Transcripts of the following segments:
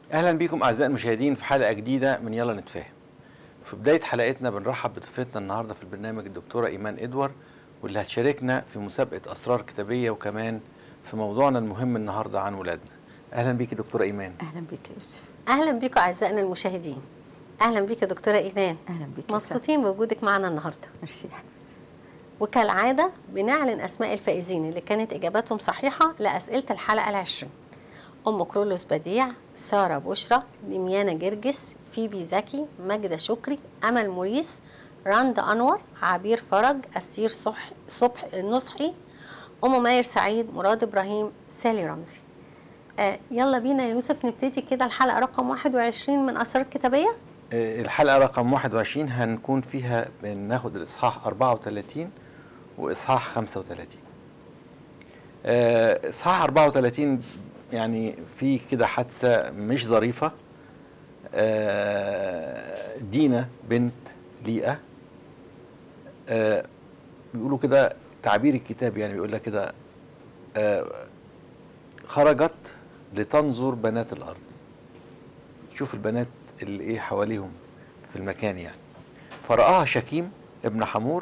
اهلا بكم اعزائي المشاهدين في حلقه جديده من يلا نتفاهم في بدايه حلقتنا بنرحب بضيفتنا النهارده في البرنامج الدكتوره ايمان ادوار واللي هتشاركنا في مسابقه اسرار كتابيه وكمان في موضوعنا المهم النهارده عن ولادنا اهلا بيكي دكتوره ايمان اهلا بك يا يوسف اهلا بيكم اعزائنا المشاهدين اهلا بيك يا دكتوره ايمان اهلا بك يا مبسوطين بوجودك معنا النهارده سارة. ميرسي وكالعاده بنعلن اسماء الفائزين اللي كانت اجاباتهم صحيحه لاسئله الحلقه العشرين ام كرولوس بديع ساره بشرى دميانه جرجس فيبي زكي ماجده شكري امل موريس راند انور عبير فرج اسير صح صبح نصحي ام ماير سعيد مراد ابراهيم سالي رمزي آه يلا بينا يا يوسف نبتدي كده الحلقه رقم 21 من اسرار الكتابيه آه، الحلقه رقم 21 هنكون فيها بناخد الاصحاح 34 واصحاح 35 آه، اصحاح 34 يعني في كده حادثه مش ظريفه آه، دينا بنت ليئه آه، بيقولوا كده تعبير الكتاب يعني بيقول لك كده آه، خرجت لتنظر بنات الارض تشوف البنات اللي ايه حواليهم في المكان يعني فرآها شكيم ابن حمور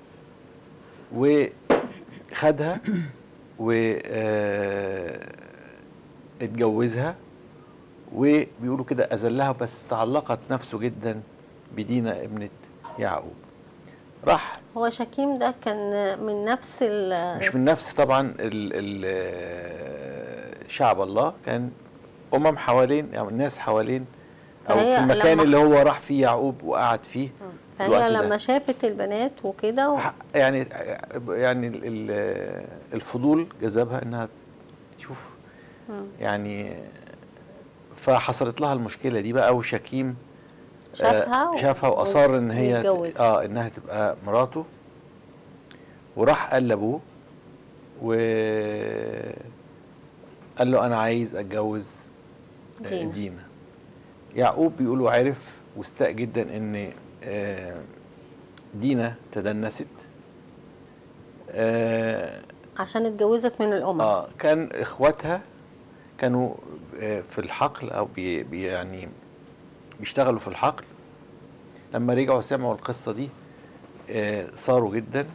وخدها و آه، اتجوزها وبيقولوا كده أذلها بس تعلقت نفسه جدا بدينا ابنة يعقوب راح هو شكيم ده كان من نفس ال مش من نفس طبعا ال ال آه، شعب الله كان أمم حوالين يعني الناس حوالين أو فهي في المكان لما- اللي هو راح فيه يعقوب وقعد فيه في الوقت فهي ده. لما شافت البنات وكده و... ح- يعني يعني ال- ال- الفضول جذبها انها تشوف مم. يعني فحصلت لها المشكله دي بقى وشكيم آه، شافها و- شافها واصر ان هي ت- ويتجوز. اه انها تبقى مراته وراح قال لابوه و قال له انا عايز اتجوز آه، دينا. دينا يعقوب بيقولوا عرف واستاء جدا ان آه، دينا تدنست آه عشان اتجوزت من الأمم اه كان اخواتها كانوا آه، في الحقل او بي بي يعني بيشتغلوا في الحقل لما رجعوا سمعوا القصه دي آه، صاروا جدا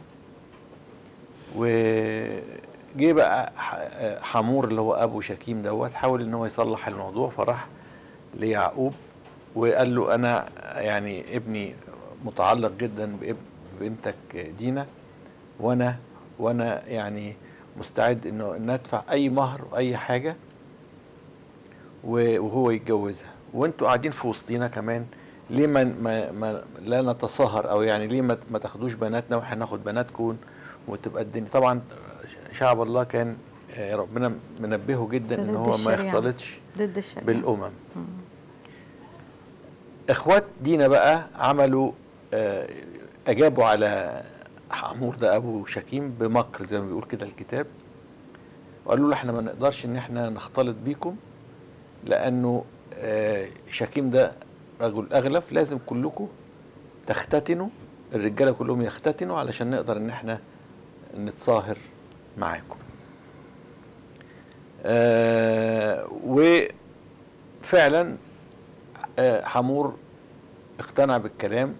وجه بقى ح- آه، حمور اللي هو ابو شكيم دوت حاول ان هو يصلح الموضوع فراح ليعقوب وقال له انا يعني ابني متعلق جدا باب- ببنتك دينا وانا وانا يعني مستعد انه ان ادفع اي مهر واي حاجه و- وهو يتجوزها وانتوا قاعدين في وسطينا كمان ليه ما, ما, ما لا نتصاهر او يعني ليه ما, ما تاخدوش بناتنا واحنا ناخد بناتكم وتبقى الدنيا طبعا شعب الله كان آه، ربنا منبهه جدا ده ان ضد هو ما الشريعة. يختلطش ضد الشريعة بالامم اخوات دينا بقى عملوا آه، اجابوا على حمور ده ابو شكيم بمكر زي ما بيقول كده الكتاب وقالوا له احنا ما نقدرش ان احنا نختلط بيكم لانه آه، شكيم ده رجل اغلف لازم كلكم تختتنوا الرجاله كلهم يختتنوا علشان نقدر ان احنا نتصاهر معاكم آه وفعلا آه حمور اقتنع بالكلام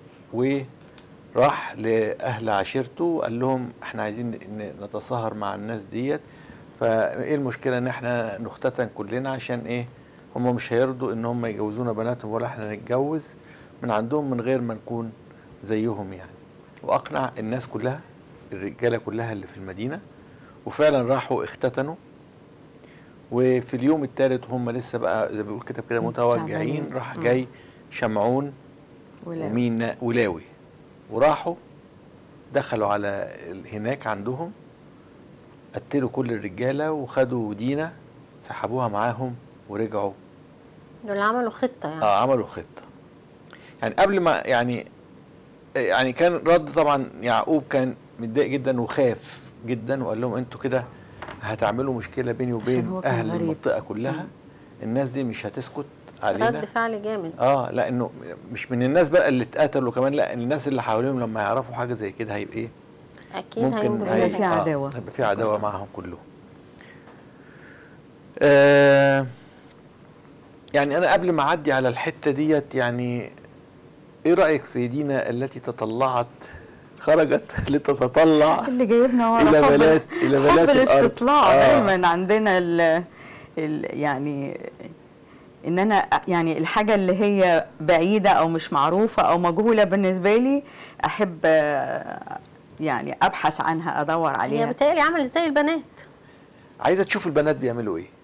وراح لاهل عشيرته وقال لهم احنا عايزين ن- نتصاهر مع الناس ديت فايه المشكله ان احنا نختتن كلنا عشان ايه هم مش هيرضوا ان هم يجوزونا بناتهم ولا احنا نتجوز من عندهم من غير ما نكون زيهم يعني واقنع الناس كلها الرجاله كلها اللي في المدينه وفعلا راحوا اختتنوا وفي اليوم الثالث هم لسه بقى زي ما بيقول كتاب كده متوجعين تعبانين. راح مم. جاي شمعون ولا ومين ولاوي وراحوا دخلوا على ال- هناك عندهم قتلوا كل الرجاله وخدوا دينا سحبوها معاهم ورجعوا دول عملوا خطة يعني اه عملوا خطه يعني قبل ما يعني يعني كان رد طبعا يعقوب كان متضايق جدا وخاف جدا وقال لهم انتوا كده هتعملوا مشكله بيني عشان وبين هو كان اهل غريب. المنطقه كلها مم. الناس دي مش هتسكت علينا رد فعل جامد اه لا انه مش من الناس بقى اللي اتقتلوا كمان لا الناس اللي حواليهم لما يعرفوا حاجه زي كده هيبقى ايه أكيد ممكن هينجز هيبقى لهم. في عداوة. هيبقى في عداوه معاهم كلهم آه يعني انا قبل ما اعدي على الحته ديت يعني ايه رايك في دينا التي تطلعت خرجت لتتطلع اللي جايبنا ورا إلى حب- بلاد- إلى بلاد حب الأرض. الاستطلاع آه. دايما عندنا ال ال يعني ان انا يعني الحاجه اللي هي بعيده او مش معروفه او مجهوله بالنسبه لي احب آه، يعني ابحث عنها ادور هي عليها بتهيألي عملت زي البنات عايزه تشوف البنات بيعملوا ايه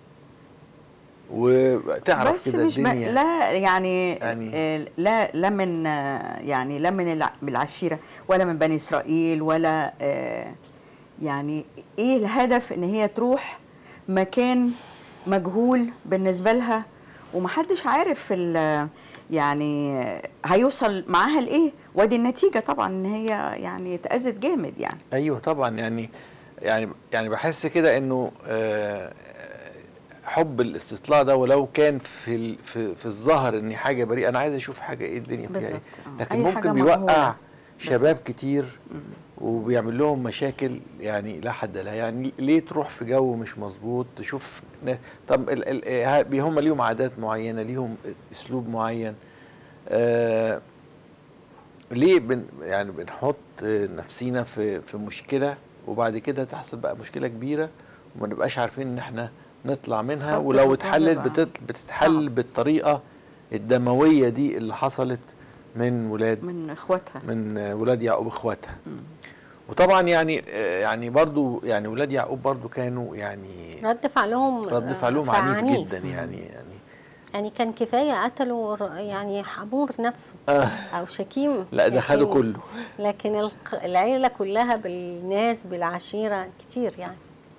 وتعرف بس كده مش ب... الدنيا لا يعني, يعني- يعني لا لا من آه، يعني لا من الع- من العشيره ولا من بني اسرائيل ولا آه، يعني ايه الهدف ان هي تروح مكان مجهول بالنسبه لها ومحدش عارف ال- يعني هيوصل معاها لايه وادي النتيجه طبعا ان هي يعني اتاذت جامد يعني ايوه طبعا يعني يعني يعني بحس كده انه آه، حب الاستطلاع ده ولو كان في ال- في في الظاهر ان حاجه بريئه انا عايز اشوف حاجه ايه الدنيا فيها ايه بالظبط، آه. لكن أي ممكن حاجة بيوقع مجهولة. شباب كتير وبيعمل لهم مشاكل يعني لا حد لها يعني ليه تروح في جو مش مظبوط تشوف ناس طب ال ال ها- بي- هم ليهم عادات معينه ليهم اسلوب معين آه ليه بن يعني بنحط نفسينا في في مشكله وبعد كده تحصل بقى مشكله كبيره وما نبقاش عارفين ان احنا نطلع منها خط ولو الرقابة اتحلت بقى. بتت- بتتحل صعب. بالطريقه الدمويه دي اللي حصلت من ولاد من اخواتها من ولاد يعقوب اخواتها وطبعا يعني آه، يعني برضو يعني ولاد يعقوب برضو كانوا يعني رد فعلهم رد فعلهم آه، عنيف جدا يعني يعني يعني كان كفايه قتلوا ر- يعني حمور نفسه آه او شكيم لا ده خدوا ياسين. كله لكن الق- العيله كلها بالناس بالعشيره كتير يعني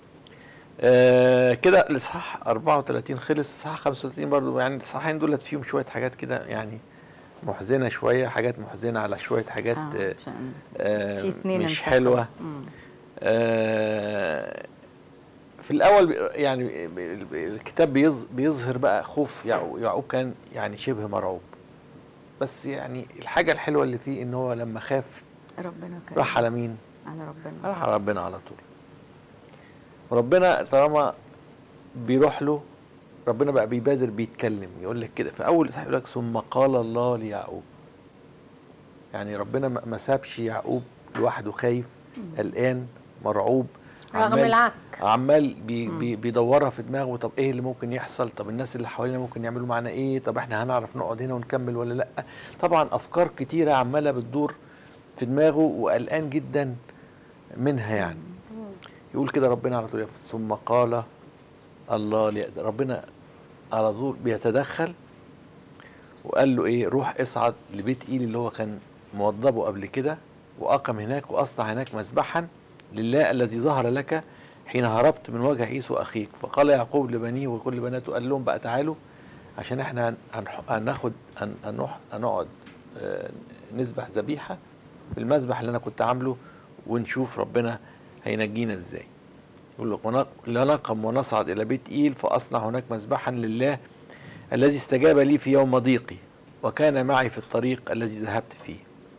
آه كده الاصحاح 34 خلص الاصحاح 35 برضو يعني الاصحاحين دولت فيهم شويه حاجات كده يعني محزنه شويه حاجات محزنه على شويه حاجات آه، آه عشان آه في اتنين مش انتحروا. حلوه مم. آه، في الاول بي- يعني ب- ب- الكتاب بيظ- بيظهر بقى خوف يعقوب يعقوب كان يعني شبه مرعوب بس يعني الحاجه الحلوه اللي فيه ان هو لما خاف ربنا كريم راح على مين على ربنا راح على ربنا على طول وربنا طالما بيروح له ربنا بقى بيبادر بيتكلم يقول لك كده في اول اصحاح يقول لك ثم قال الله ليعقوب يعني ربنا ما ما سابش يعقوب لوحده خايف قلقان مرعوب رغم عمال- العك عمال بي بي بيدورها في دماغه طب ايه اللي ممكن يحصل طب الناس اللي حوالينا ممكن يعملوا معانا ايه طب احنا هنعرف نقعد هنا ونكمل ولا لا طبعا افكار كتيره عماله بتدور في دماغه وقلقان جدا منها يعني يقول كده ربنا على طول ثم قال الله لي ربنا على طول بيتدخل وقال له ايه روح اصعد لبيت ايلي اللي هو كان موضبه قبل كده واقم هناك واصنع هناك مذبحا لله الذي ظهر لك حين هربت من وجه عيسو اخيك فقال يعقوب لبنيه وكل بناته قال لهم بقى تعالوا عشان احنا هن- هنح- هناخد هن- هنروح هنقعد آه، نذبح ذبيحه في المذبح اللي انا كنت عامله ونشوف ربنا هينجينا ازاي يقول لك ونق- لنقم ونصعد الى بيت ايل فاصنع هناك مذبحا لله الذي استجاب لي في يوم ضيقي وكان معي في الطريق الذي ذهبت فيه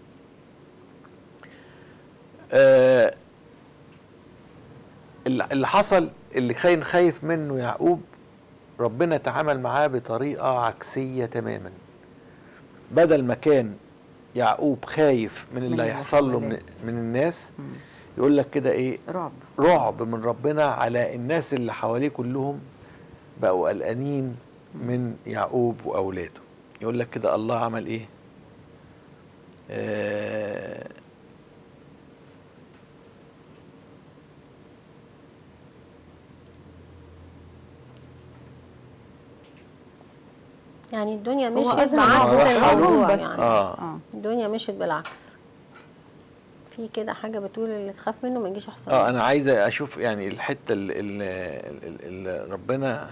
آه، اللي اللي حصل اللي كان خايف منه يعقوب ربنا تعامل معاه بطريقة عكسية تماما بدل ما كان يعقوب خايف من من اللي اللي هيحصل له من, حواليه. من الناس مم. يقول لك كده ايه رعب رعب من ربنا على الناس اللي حواليه كلهم بقوا قلقانين من يعقوب واولاده يقول لك كده الله عمل ايه آه يعني الدنيا هو مشيت أظهر بعكس هو الموضوع بس يعني آه. اه الدنيا مشيت بالعكس في كده حاجه بتقول اللي تخاف منه ما يجيش احسن اه منه. انا عايز اشوف يعني الحته اللي, اللي ربنا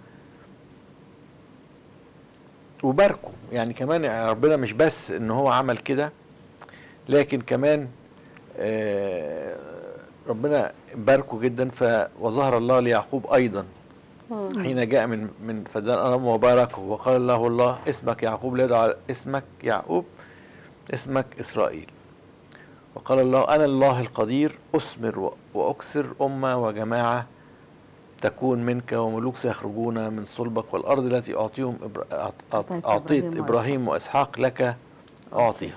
وباركه يعني كمان يعني ربنا مش بس ان هو عمل كده لكن كمان آه ربنا باركه جدا ف وظهر الله ليعقوب ايضا مم. حين جاء من من فدان ارم وباركه وقال له الله اسمك يعقوب لا يدعى اسمك يعقوب اسمك اسرائيل وقال الله انا الله القدير اثمر و- واكسر امه وجماعه تكون منك وملوك سيخرجون من صلبك والارض التي اعطيهم إبر... أعط- أعط- أعطيت اعطيت إبراهيم ابراهيم واسحاق لك اعطيها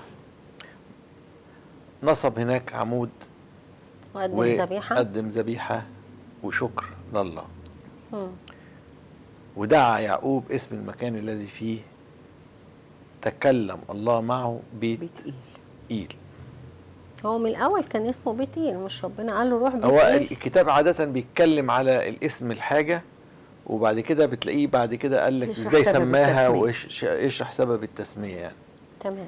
نصب هناك عمود وقدم ذبيحه وقدم ذبيحه وشكر لله مم. ودعا يعقوب اسم المكان الذي فيه تكلم الله معه بيت بتقيل إيل هو من الاول كان اسمه بيت ايل مش ربنا قال له روح بيت هو ايل الكتاب عادة بيتكلم على الاسم الحاجة وبعد كده بتلاقيه بعد كده قال لك يشرح ازاي سبب سماها التسمية. وايش يشرح سبب التسمية يعني تمام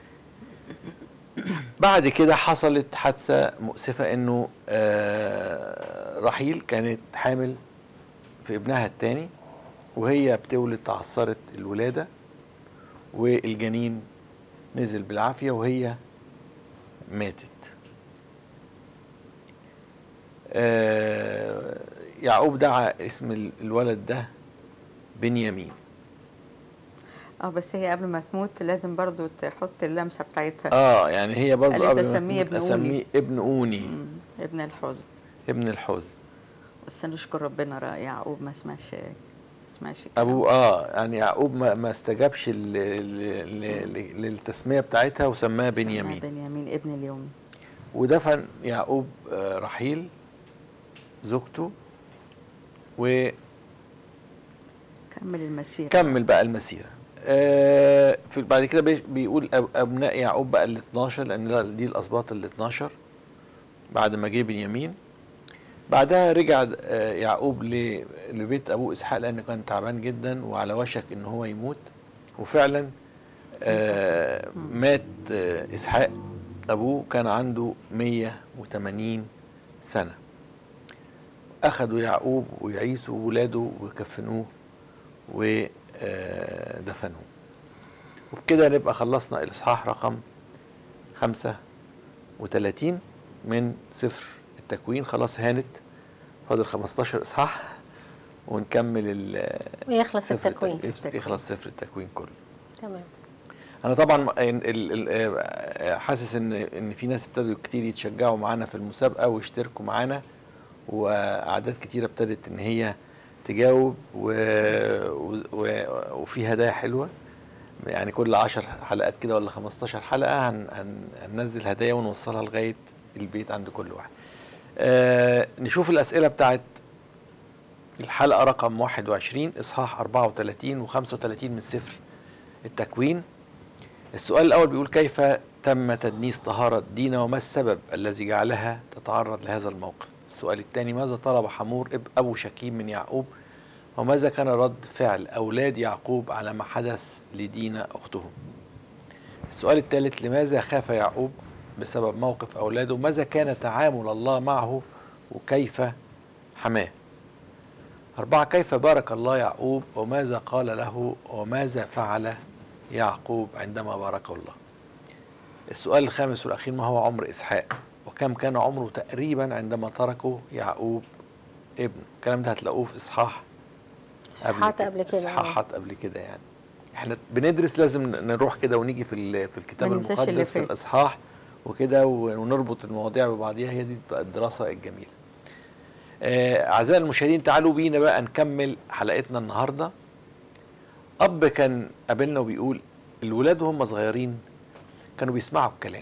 بعد كده حصلت حادثة مؤسفة انه آه، رحيل كانت حامل في ابنها الثاني وهي بتولد تعثرت الولادة والجنين نزل بالعافية وهي ماتت آه، يعقوب دعا اسم ال- الولد ده بنيامين اه بس هي قبل ما تموت لازم برضو تحط اللمسه بتاعتها اه يعني هي برضو قالت قبل ما أسميه تموت ابن أوني. اسميه ابن اوني مم، ابن الحزن ابن الحزن بس نشكر ربنا را- يعقوب ما سمعش ما سمعش الكلام. ابوه اه يعني يعقوب ما, ما استجابش ل- ل- ل- للتسميه بتاعتها وسماها سماه بنيامين بنيامين ابن اليوم ودفن يعقوب آه، رحيل زوجته وكمل كمل المسيره بقى المسيره آه، في بعد كده بيش- بيقول أب- ابناء يعقوب بقى ال 12 لان ده- دي الاسباط ال 12 بعد ما جه بنيامين بعدها رجع آه، يعقوب ل- لبيت ابوه اسحاق لانه كان تعبان جدا وعلى وشك ان هو يموت وفعلا آه، مات آه، اسحاق ابوه كان عنده 180 سنه اخذوا يعقوب ويعيسوا ولاده وكفنوه ودفنوه وبكده نبقى خلصنا الاصحاح رقم 35 من سفر التكوين خلاص هانت فاضل 15 اصحاح ونكمل ال- ويخلص سفر التكوين التك- يخلص سفر التكوين كله تمام انا طبعا ال- ال- ال- حاسس ان ان في ناس ابتدوا كتير يتشجعوا معانا في المسابقه ويشتركوا معانا واعداد كتيره ابتدت ان هي تجاوب و... و... و... وفي هدايا حلوه يعني كل 10 حلقات كده ولا 15 حلقه هن... هن... هننزل هدايا ونوصلها لغايه البيت عند كل واحد. آه نشوف الاسئله بتاعت الحلقه رقم 21 اصحاح 34 و35 من سفر التكوين. السؤال الأول بيقول كيف تم تدنيس طهارة دينا وما السبب الذي جعلها تتعرض لهذا الموقف السؤال الثاني ماذا طلب حمور اب أبو شكيم من يعقوب وماذا كان رد فعل أولاد يعقوب على ما حدث لدينا أختهم السؤال الثالث لماذا خاف يعقوب بسبب موقف أولاده ماذا كان تعامل الله معه وكيف حماه أربعة كيف بارك الله يعقوب وماذا قال له وماذا فعل يعقوب عندما باركه الله السؤال الخامس والأخير ما هو عمر إسحاق وكم كان عمره تقريبا عندما تركه يعقوب ابنه الكلام ده هتلاقوه في إصحاح صحات قبل كده آه. إصحاحات قبل كده يعني احنا بندرس لازم نروح كده ونيجي في ال- في الكتاب ما ننساش اللي المقدس في فات. الإصحاح وكده ونربط المواضيع ببعضيها هي دي بتبقى الدراسة الجميلة آه، أعزائي المشاهدين تعالوا بينا بقى نكمل حلقتنا النهاردة أب كان قابلنا وبيقول الولاد وهم صغيرين كانوا بيسمعوا الكلام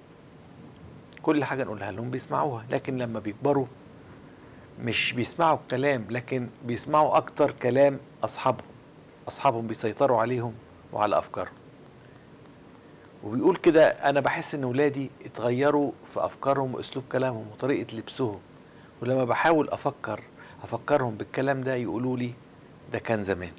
كل حاجة نقولها لهم بيسمعوها لكن لما بيكبروا مش بيسمعوا الكلام لكن بيسمعوا أكتر كلام أصحابهم أصحابهم بيسيطروا عليهم وعلى أفكارهم وبيقول كده أنا بحس إن ولادي اتغيروا في أفكارهم وأسلوب كلامهم وطريقة لبسهم ولما بحاول أفكر أفكرهم بالكلام ده يقولوا لي ده كان زمان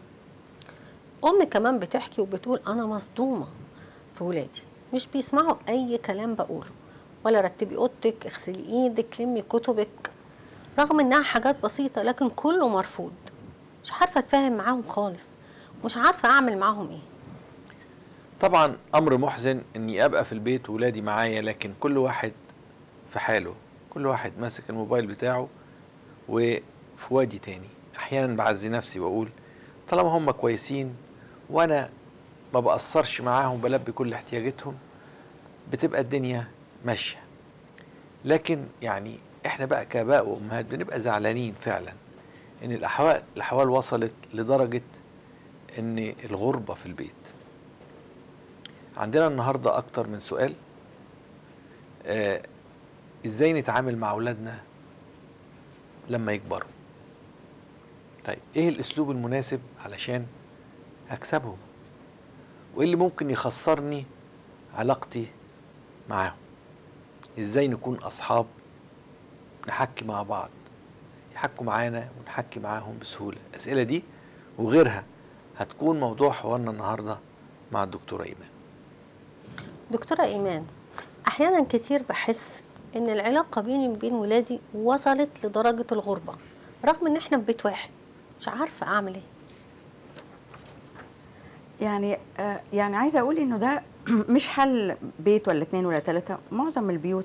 ام كمان بتحكي وبتقول انا مصدومه في ولادي مش بيسمعوا اي كلام بقوله ولا رتبي اوضتك اغسلي ايدك لمي كتبك رغم انها حاجات بسيطه لكن كله مرفوض مش عارفه اتفاهم معاهم خالص مش عارفه اعمل معاهم ايه طبعا امر محزن اني ابقى في البيت وولادي معايا لكن كل واحد في حاله كل واحد ماسك الموبايل بتاعه وفي وادي تاني احيانا بعزي نفسي واقول طالما هم كويسين وانا ما بقصرش معاهم بلبي كل احتياجاتهم بتبقى الدنيا ماشيه لكن يعني احنا بقى كاباء وامهات بنبقى زعلانين فعلا ان الاحوال الاحوال وصلت لدرجه ان الغربه في البيت عندنا النهارده اكتر من سؤال آه ازاي نتعامل مع اولادنا لما يكبروا طيب ايه الاسلوب المناسب علشان اكسبهم وايه اللي ممكن يخسرني علاقتي معاهم ازاي نكون اصحاب نحكي مع بعض يحكوا معانا ونحكي معاهم بسهوله الاسئله دي وغيرها هتكون موضوع حوارنا النهارده مع الدكتوره ايمان دكتورة إيمان أحيانا كتير بحس إن العلاقة بيني وبين ولادي وصلت لدرجة الغربة رغم إن إحنا في بيت واحد مش عارفة أعمل إيه يعني آه يعني عايزه اقول انه ده مش حل بيت ولا اتنين ولا تلاته معظم البيوت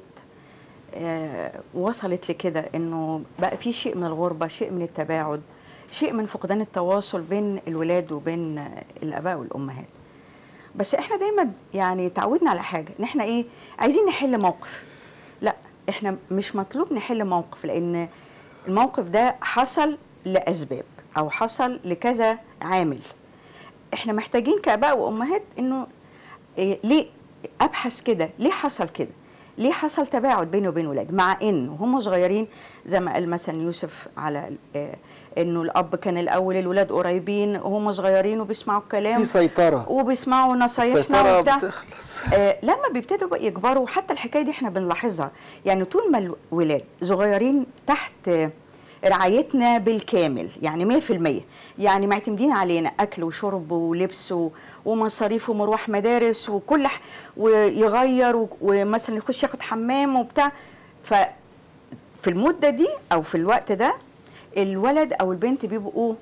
آه وصلت لكده انه بقى في شيء من الغربه شيء من التباعد شيء من فقدان التواصل بين الولاد وبين آه، الاباء والامهات بس احنا دايما يعني تعودنا على حاجه ان احنا ايه عايزين نحل موقف لا احنا مش مطلوب نحل موقف لان الموقف ده حصل لاسباب او حصل لكذا عامل احنا محتاجين كاباء وامهات انه إيه ليه ابحث كده ليه حصل كده ليه حصل تباعد بيني وبين ولادي مع ان وهم صغيرين زي ما قال مثلا يوسف على آه، انه الاب كان الاول الولاد قريبين وهم صغيرين وبيسمعوا الكلام في سيطره وبيسمعوا نصايحنا السيطره وبتاع بتخلص آه لما بيبتدوا بقى يكبروا حتى الحكايه دي احنا بنلاحظها يعني طول ما الولاد صغيرين تحت آه، رعايتنا بالكامل يعني 100% يعني معتمدين علينا اكل وشرب ولبس و- ومصاريف ومروح مدارس وكل ح... ويغير و- ومثلا يخش ياخد حمام وبتاع ف في المده دي او في الوقت ده الولد او البنت بيبقوا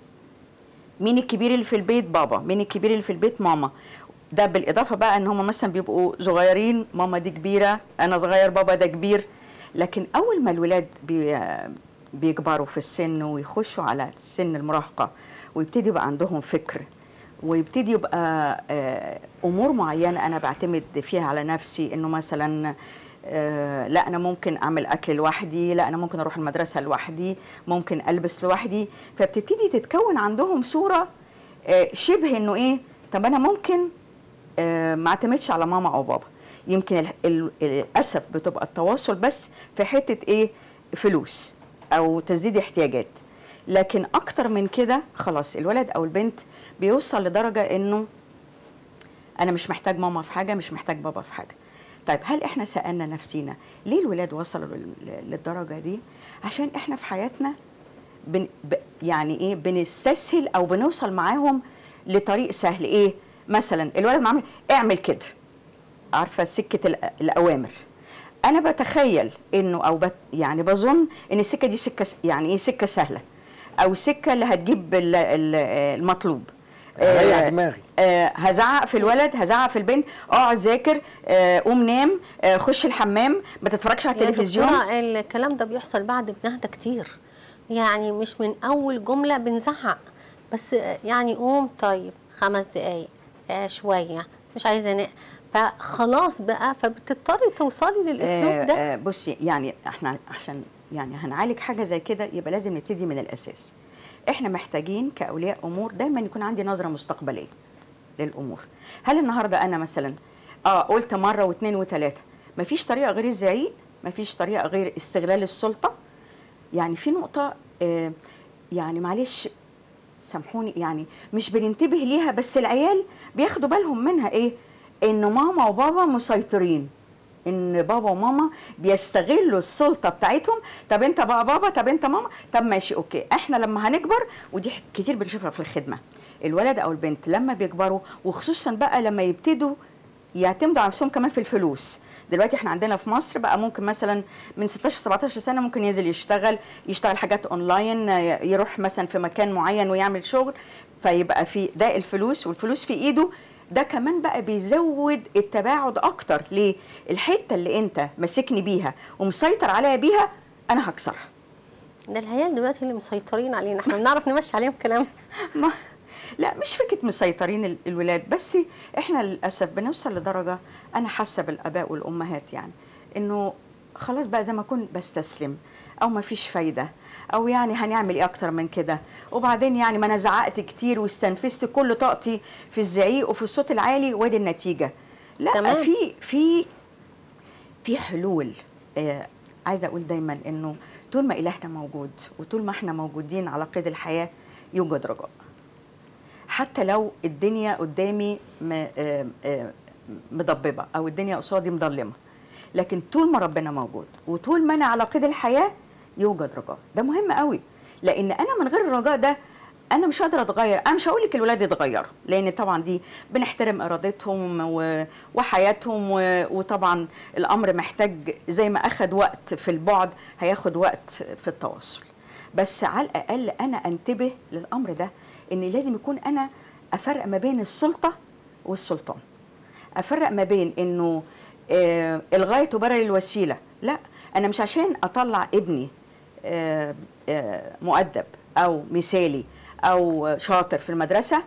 مين الكبير اللي في البيت بابا مين الكبير اللي في البيت ماما ده بالاضافه بقى ان هم مثلا بيبقوا صغيرين ماما دي كبيره انا صغير بابا ده كبير لكن اول ما الولاد بي بيكبروا في السن ويخشوا على سن المراهقه ويبتدي يبقى عندهم فكر ويبتدي يبقى آه، امور معينه انا بعتمد فيها على نفسي انه مثلا آه، لا انا ممكن اعمل اكل لوحدي لا انا ممكن اروح المدرسه لوحدي ممكن البس لوحدي فبتبتدي تتكون عندهم صوره آه، شبه انه ايه طب انا ممكن آه، ما اعتمدش على ماما او بابا يمكن ال- ال- للاسف بتبقى التواصل بس في حته ايه فلوس او تسديد احتياجات لكن اكتر من كده خلاص الولد او البنت بيوصل لدرجه انه انا مش محتاج ماما في حاجه مش محتاج بابا في حاجه طيب هل احنا سالنا نفسينا ليه الولاد وصلوا لل- للدرجه دي عشان احنا في حياتنا بن ب يعني ايه بنستسهل او بنوصل معاهم لطريق سهل ايه مثلا الولد معامل اعمل كده عارفه سكه الأ- الاوامر انا بتخيل انه او بت يعني بظن ان السكه دي سكه س- يعني ايه سكه سهله او سكه اللي هتجيب ال- ال- المطلوب هريح آه، دماغي. آه هزعق في الولد هزعق في البنت اقعد ذاكر آه قوم نام آه خش الحمام ما تتفرجش على يا التلفزيون دكتورة الكلام ده بيحصل بعد بنهدى كتير يعني مش من أول جملة بنزعق بس يعني قوم طيب خمس دقايق آه شوية مش عايزة أنام فخلاص بقى فبتضطري توصلي للأسلوب ده آه آه بصي يعني احنا عشان يعني هنعالج حاجه زي كده يبقى لازم نبتدي من الاساس احنا محتاجين كاولياء امور دايما يكون عندي نظره مستقبليه للامور هل النهارده انا مثلا اه قلت مره واثنين وثلاثه مفيش طريقه غير الزعيق مفيش طريقه غير استغلال السلطه يعني في نقطه آه يعني معلش سامحوني يعني مش بننتبه ليها بس العيال بياخدوا بالهم منها ايه ان ماما وبابا مسيطرين ان بابا وماما بيستغلوا السلطه بتاعتهم طب انت بقى بابا طب انت ماما طب ماشي اوكي احنا لما هنكبر ودي ح- كتير بنشوفها في الخدمه الولد او البنت لما بيكبروا وخصوصا بقى لما يبتدوا يعتمدوا على نفسهم كمان في الفلوس دلوقتي احنا عندنا في مصر بقى ممكن مثلا من 16 17 سنه ممكن ينزل يشتغل يشتغل حاجات اونلاين ي- يروح مثلا في مكان معين ويعمل شغل فيبقى في ده الفلوس والفلوس في ايده ده كمان بقى بيزود التباعد اكتر ليه الحته اللي انت ماسكني بيها ومسيطر عليا بيها انا هكسرها ده العيال دلوقتي اللي مسيطرين علينا احنا بنعرف نمشي عليهم كلام ما لا مش فكره مسيطرين ال- الولاد بس احنا للاسف بنوصل لدرجه انا حاسه بالاباء والامهات يعني انه خلاص بقى زي ما اكون بستسلم او ما فيش فايده او يعني هنعمل ايه اكتر من كده وبعدين يعني ما انا زعقت كتير واستنفذت كل طاقتي في الزعيق وفي الصوت العالي وادي النتيجه لا تمام. في في في حلول آه عايزه اقول دايما انه طول ما الهنا موجود وطول ما احنا موجودين على قيد الحياه يوجد رجاء حتى لو الدنيا قدامي م- آه، آه، مضببه او الدنيا قصادي مظلمه لكن طول ما ربنا موجود وطول ما انا على قيد الحياه يوجد رجاء ده مهم قوي لان انا من غير الرجاء ده انا مش قادره اتغير انا مش هقول لك الولاد يتغيروا لان طبعا دي بنحترم ارادتهم و- وحياتهم و- وطبعا الامر محتاج زي ما اخد وقت في البعد هياخد وقت في التواصل بس على الاقل انا انتبه للامر ده ان لازم يكون انا افرق ما بين السلطه والسلطان افرق ما بين انه آه الغايه تبرر الوسيله لا انا مش عشان اطلع ابني آه آه مؤدب او مثالي او شاطر في المدرسه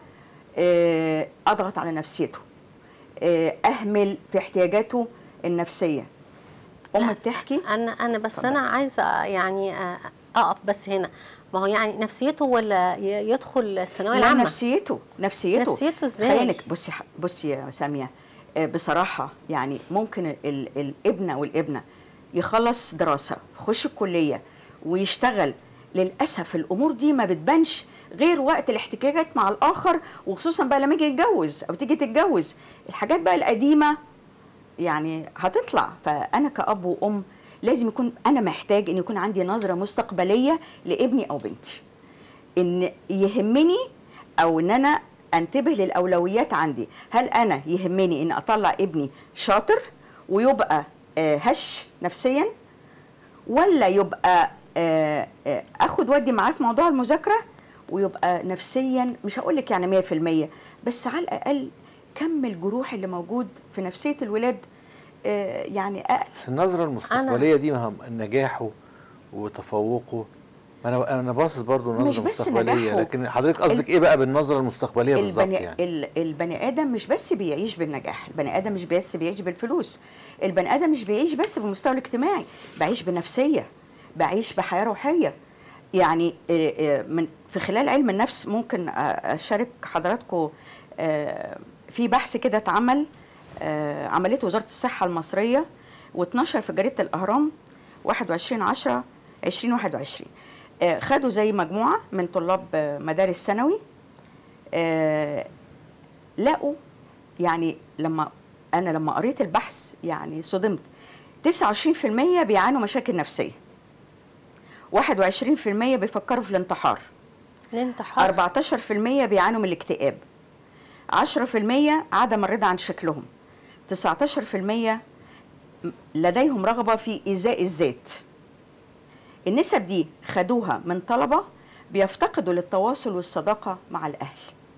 آه اضغط على نفسيته آه اهمل في احتياجاته النفسيه ام لا، بتحكي انا انا بس اتفضل. انا عايزه يعني آه، اقف بس هنا ما هو يعني نفسيته ولا ي- يدخل الثانويه لا العامه نفسيته نفسيته نفسيته إزاي؟ خلينك بصي ح- بصي يا ساميه آه، بصراحه يعني ممكن ال- الابن او الابنه يخلص دراسه يخش الكليه ويشتغل للاسف الامور دي ما بتبانش غير وقت الاحتكاكات مع الاخر وخصوصا بقى لما يجي يتجوز او تيجي تتجوز الحاجات بقى القديمه يعني هتطلع فانا كاب وام لازم يكون انا محتاج ان يكون عندي نظره مستقبليه لابني او بنتي ان يهمني او ان انا انتبه للاولويات عندي هل انا يهمني ان اطلع ابني شاطر ويبقى آه، هش نفسيا ولا يبقى آه، آه، اخد ودي معاه في موضوع المذاكره ويبقى نفسيا مش هقول لك يعني 100% بس على الاقل كم الجروح اللي موجود في نفسيه الولاد آه، يعني أقل بس النظره المستقبليه دي ما هم نجاحه وتفوقه ما انا انا باصص برضه مش نظره بس مستقبليه نجاحه. لكن حضرتك قصدك ايه بقى بالنظره المستقبليه بالظبط البني, يعني ال- البني ادم مش بس بيعيش بالنجاح البني ادم مش بس بيعيش بالفلوس البني ادم مش بيعيش بس بالمستوى الاجتماعي بعيش بنفسيه بعيش بحياه روحيه يعني آه، آه، من في خلال علم النفس ممكن آه، اشارك حضراتكم آه، في بحث كده اتعمل آه، عملته وزاره الصحه المصريه و12 في جريده الاهرام 21 10 2021 آه، خدوا زي مجموعه من طلاب آه، مدارس ثانوي آه، لقوا يعني لما انا لما قريت البحث يعني صدمت 29% بيعانوا مشاكل نفسيه 21% بيفكروا في الانتحار الانتحار 14% بيعانوا من الاكتئاب 10% عدم الرضا عن شكلهم 19% لديهم رغبة في إيذاء الذات النسب دي خدوها من طلبة بيفتقدوا للتواصل والصداقة مع الأهل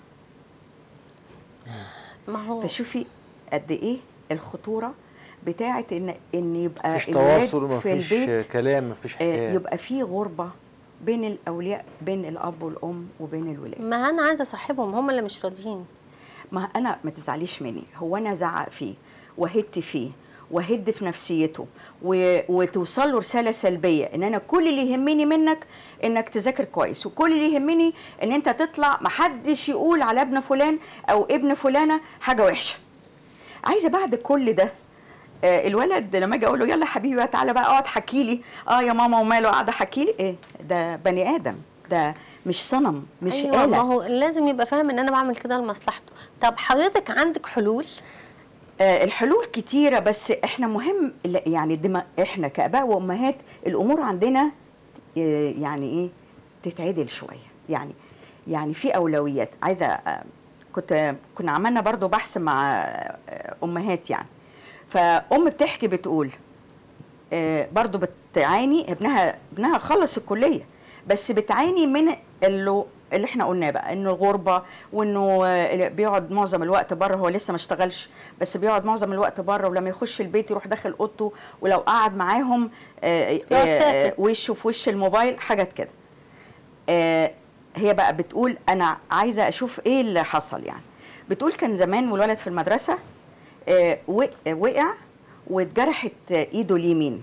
ما هو فشوفي قد إيه الخطورة بتاعة إن إن يبقى مفيش الولاد تواصل في ومفيش البيت كلام مفيش آه، حكايه يبقى في غربة بين الأولياء بين الأب والأم وبين الولاد ما انا عايزه اصاحبهم هم اللي مش راضيين ما انا ما تزعليش مني هو انا زعق فيه وهدت فيه وهد في نفسيته و... وتوصل له رساله سلبيه ان انا كل اللي يهمني منك انك تذاكر كويس وكل اللي يهمني ان انت تطلع محدش يقول على ابن فلان او ابن فلانه حاجه وحشه عايزه بعد كل ده آه، الولد لما اجي اقول له يلا حبيبي بقى تعالى بقى اقعد حكي لي اه يا ماما وماله قاعده حكي لي ايه ده بني ادم ده مش صنم مش ايوه آلة ما هو لازم يبقى فاهم ان انا بعمل كده لمصلحته طب حضرتك عندك حلول آه، الحلول كتيرة بس احنا مهم لا، يعني دم احنا كآباء وأمهات الأمور عندنا آه، يعني ايه تتعدل شوية يعني يعني في أولويات عايزة آه، كنت كنا عملنا برضو بحث مع آه، أمهات يعني فأم بتحكي بتقول آه، برضو بتعاني ابنها ابنها خلص الكلية بس بتعاني من اللي اللي احنا قلناه بقى انه الغربه وانه آه، بيقعد معظم الوقت بره هو لسه ما اشتغلش بس بيقعد معظم الوقت بره ولما يخش البيت يروح داخل اوضته ولو قعد معاهم آه، يروح آه، ساكت. وشه في وش الموبايل حاجات كده آه، هي بقى بتقول انا عايزه اشوف ايه اللي حصل يعني بتقول كان زمان والولد في المدرسه آه، وق- وقع واتجرحت ايده اليمين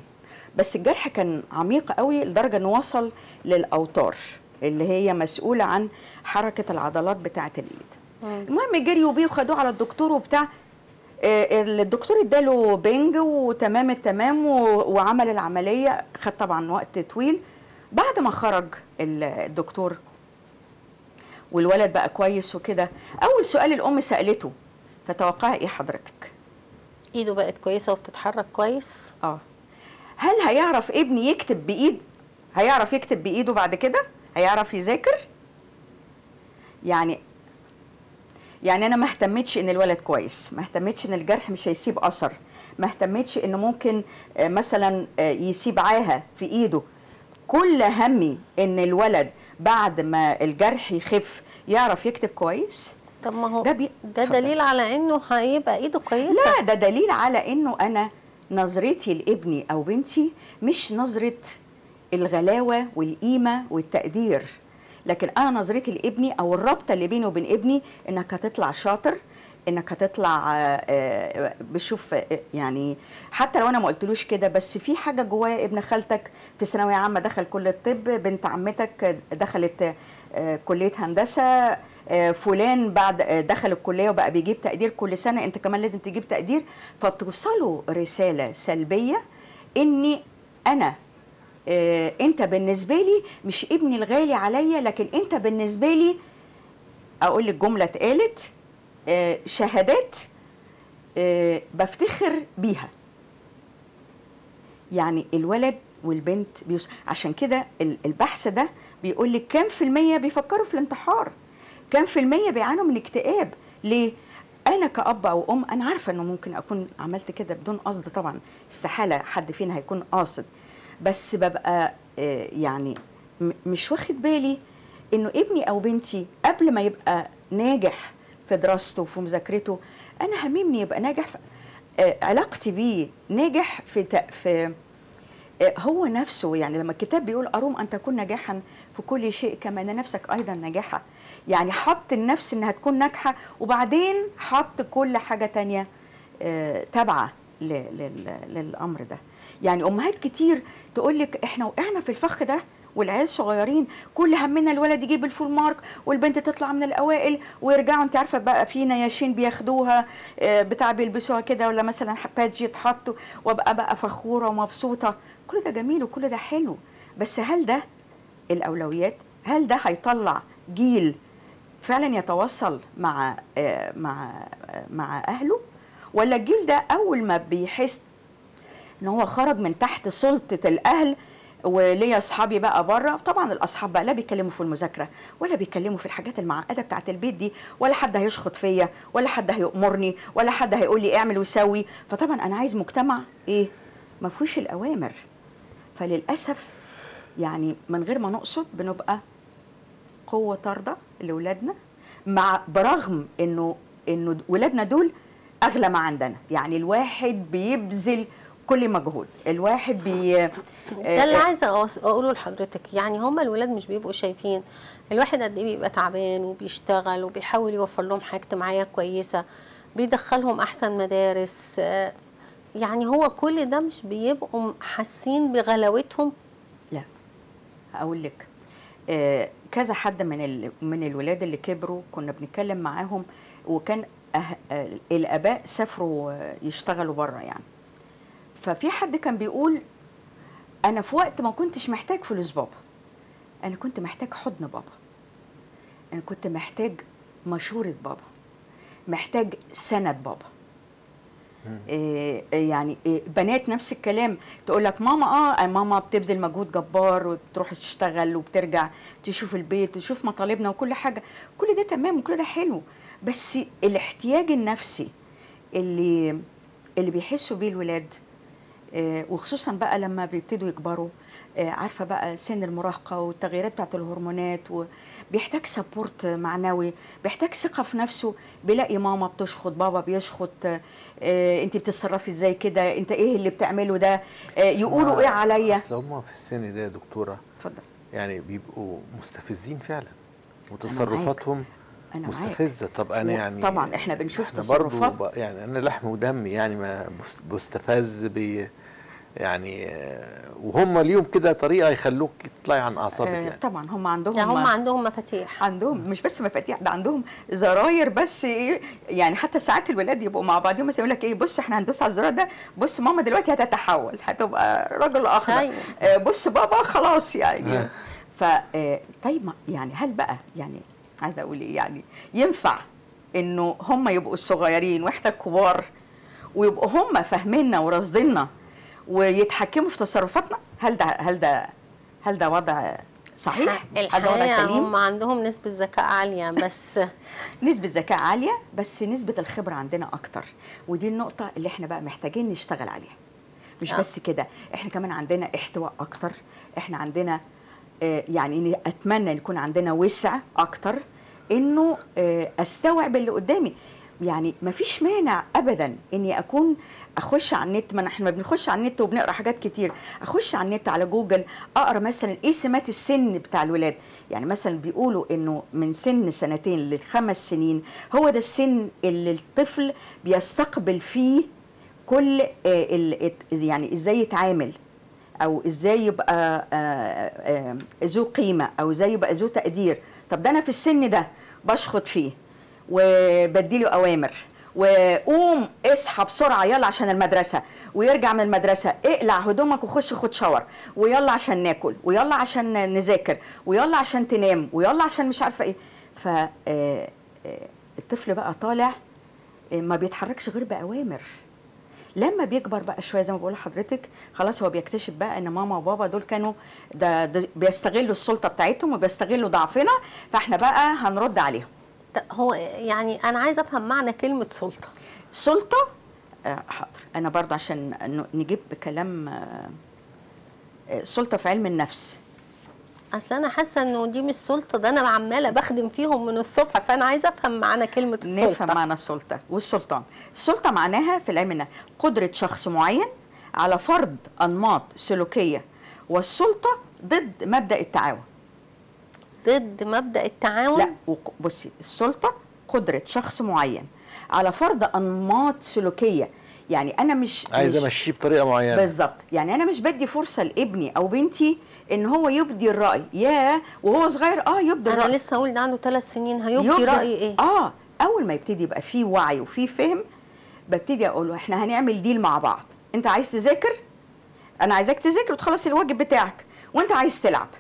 بس الجرح كان عميق قوي لدرجه انه وصل للاوتار اللي هي مسؤوله عن حركه العضلات بتاعه الايد مم. المهم جريوا بيه وخدوه على الدكتور وبتاع آه، الدكتور اداله بنج وتمام التمام و- وعمل العمليه خد طبعا وقت طويل بعد ما خرج ال- الدكتور والولد بقى كويس وكده اول سؤال الام سالته تتوقعي ايه حضرتك ايده بقت كويسه وبتتحرك كويس اه هل هيعرف ابني يكتب بايد هيعرف يكتب بايده بعد كده هيعرف يذاكر يعني يعني انا ما اهتمتش ان الولد كويس ما اهتمتش ان الجرح مش هيسيب اثر ما اهتمتش انه ممكن آه، مثلا آه، يسيب عاهه في ايده كل همي ان الولد بعد ما الجرح يخف يعرف يكتب كويس طب ما هو ده ده, بي- ده اتفضل. دليل على انه هيبقى ايده كويسه لا ده دليل على انه انا نظرتي لابني او بنتي مش نظره الغلاوه والقيمه والتقدير لكن انا نظرتي لابني او الرابطه اللي بيني وبين ابني انك هتطلع شاطر انك هتطلع آه، آه، بشوف آه، يعني حتى لو انا ما قلتلوش كده بس في حاجه جوايا ابن خالتك في ثانويه عامه دخل كليه الطب بنت عمتك دخلت آه، كليه هندسه آه، فلان بعد آه، دخل الكليه وبقى بيجيب تقدير كل سنه انت كمان لازم تجيب تقدير فتوصلوا رساله سلبيه اني انا آه، انت بالنسبه لي مش ابني الغالي عليا لكن انت بالنسبه لي اقول لك جمله اتقالت آه، شهادات آه، بفتخر بيها يعني الولد والبنت بيوص... عشان كده ال- البحث ده بيقول لك كام في المية بيفكروا في الانتحار كام في المية بيعانوا من اكتئاب ليه انا كأب او ام انا عارفة انه ممكن اكون عملت كده بدون قصد طبعا استحالة حد فينا هيكون قاصد بس ببقى آه، يعني م- مش واخد بالي انه ابني او بنتي قبل ما يبقى ناجح في دراسته وفي مذاكرته انا هممني يبقى ناجح في آه، علاقتي بيه ناجح في تق- في آه، هو نفسه يعني لما الكتاب بيقول أروم أن تكون ناجحا في كل شيء كما أن نفسك أيضا ناجحة يعني حط النفس إنها تكون ناجحة وبعدين حط كل حاجة تانية آه، تابعة ل- لل- للأمر ده يعني أمهات كتير تقول لك إحنا وقعنا في الفخ ده والعيال صغيرين كل همنا الولد يجيب الفول مارك والبنت تطلع من الاوائل ويرجعوا انت عارفه بقى في نياشين بياخدوها آه، بتاع بيلبسوها كده ولا مثلا بادج يتحطوا وابقى بقى فخوره ومبسوطه كل ده جميل وكل ده حلو بس هل ده الاولويات هل ده هيطلع جيل فعلا يتواصل مع آه، مع آه، مع اهله ولا الجيل ده اول ما بيحس ان هو خرج من تحت سلطه الاهل وليا اصحابي بقى بره طبعا الاصحاب بقى لا بيتكلموا في المذاكره ولا بيتكلموا في الحاجات المعقده بتاعت البيت دي ولا حد هيشخط فيا ولا حد هيأمرني ولا حد هيقول لي اعمل وسوي فطبعا انا عايز مجتمع ايه ما فيهوش الاوامر فللاسف يعني من غير ما نقصد بنبقى قوه طارده لاولادنا مع برغم انه انه ولادنا دول اغلى ما عندنا يعني الواحد بيبذل كل مجهود الواحد بي ده اللي عايزه أقص- اقوله لحضرتك يعني هم الولاد مش بيبقوا شايفين الواحد قد ايه بيبقى تعبان وبيشتغل وبيحاول يوفر لهم حاجه اجتماعيه كويسه بيدخلهم احسن مدارس آه، يعني هو كل ده مش بيبقوا حاسين بغلاوتهم لا هقول لك آه، كذا حد من ال... من الولاد اللي كبروا كنا بنتكلم معاهم وكان أه... آه، الاباء سافروا آه، يشتغلوا بره يعني ففي حد كان بيقول انا في وقت ما كنتش محتاج فلوس بابا انا كنت محتاج حضن بابا انا كنت محتاج مشورة بابا محتاج سند بابا إيه يعني إيه بنات نفس الكلام تقول لك ماما اه ماما بتبذل مجهود جبار وبتروح تشتغل وبترجع تشوف البيت وتشوف مطالبنا وكل حاجه كل ده تمام وكل ده حلو بس الاحتياج النفسي اللي اللي بيحسوا بيه الولاد آه، وخصوصا بقى لما بيبتدوا يكبروا آه، عارفه بقى سن المراهقه والتغييرات بتاعت الهرمونات وبيحتاج سبورت معنوي بيحتاج ثقه في نفسه بيلاقي ماما بتشخط بابا بيشخط آه، انت بتتصرفي ازاي كده انت ايه اللي بتعمله ده آه، يقولوا ايه عليا اصل هم في السن ده يا دكتوره اتفضل يعني بيبقوا مستفزين فعلا معاك. وتصرفاتهم انا معاك مستفزه طب انا و- يعني طبعاً إحنا بنشوف إحنا برضو تصرفات. ب- يعني انا لحم ودم يعني ما بس- بستفز بي يعني آه، وهم ليهم كده طريقه يخلوك تطلعي عن اعصابك آه يعني طبعا هم عندهم يعني هم عندهم مفاتيح عندهم مش بس مفاتيح ده عندهم زراير بس ايه يعني حتى ساعات الولاد يبقوا مع بعضهم مثلا يقول لك ايه بص احنا هندوس على الزرار ده بص ماما دلوقتي هتتحول هتبقى رجل اخضر أيوة. آه بص بابا خلاص يعني آه. ف آه، طيب ما- يعني هل بقى يعني عايزه اقول ايه يعني ينفع انه هم يبقوا الصغيرين واحنا الكبار ويبقوا هم فاهميننا ورصديننا ويتحكموا في تصرفاتنا هل ده هل ده هل ده وضع صحيح؟ هل ده وضع الحقيقه سليم؟ هم عندهم نسبه ذكاء عاليه بس نسبة ذكاء عالية بس نسبة الخبرة عندنا أكتر ودي النقطة اللي احنا بقى محتاجين نشتغل عليها مش آه. بس كده احنا كمان عندنا احتواء أكتر احنا عندنا آه، يعني إني أتمنى يكون عندنا وسع أكتر إنه آه، أستوعب اللي قدامي يعني مفيش مانع أبدا إني أكون اخش على النت ما احنا بنخش على النت وبنقرا حاجات كتير اخش على النت على جوجل اقرا مثلا ايه سمات السن بتاع الولاد يعني مثلا بيقولوا انه من سن سنتين لخمس سنين هو ده السن اللي الطفل بيستقبل فيه كل آه، ال- يعني ازاي يتعامل او ازاي يبقى آه، آه، ذو قيمه او ازاي يبقى ذو تقدير طب ده انا في السن ده بشخط فيه وبديله اوامر وقوم اصحى بسرعه يلا عشان المدرسه ويرجع من المدرسه اقلع هدومك وخش خد شاور ويلا عشان ناكل ويلا عشان نذاكر ويلا عشان تنام ويلا عشان مش عارفه ايه ف آه، آه، الطفل بقى طالع آه، ما بيتحركش غير باوامر لما بيكبر بقى شويه زي ما بقول لحضرتك خلاص هو بيكتشف بقى ان ماما وبابا دول كانوا ده, ده بيستغلوا السلطه بتاعتهم وبيستغلوا ضعفنا فاحنا بقى هنرد عليهم ط- هو يعني انا عايزه افهم معنى كلمه سلطه سلطه آه حاضر انا برضه عشان ن- نجيب كلام آه آه، سلطه في علم النفس اصل انا حاسه انه دي مش سلطه ده انا عماله بخدم فيهم من الصبح فانا عايزه افهم معنى كلمه نفهم السلطه معنى السلطه والسلطان السلطه معناها في العلم النفس قدره شخص معين على فرض انماط سلوكيه والسلطه ضد مبدا التعاون ضد مبدا التعاون لا وق- بصي السلطه قدره شخص معين على فرض انماط سلوكيه يعني انا مش عايز مش امشيه بطريقه معينه بالظبط يعني انا مش بدي فرصه لابني او بنتي ان هو يبدي الراي يا وهو صغير اه يبدي انا الراي لسه اقول ده عنده ثلاث سنين هيبدي يبدي- راي ايه اه اول ما يبتدي يبقى فيه وعي وفيه فهم ببتدي اقول له احنا هنعمل ديل مع بعض انت عايز تذاكر انا عايزاك تذاكر وتخلص الواجب بتاعك وانت عايز تلعب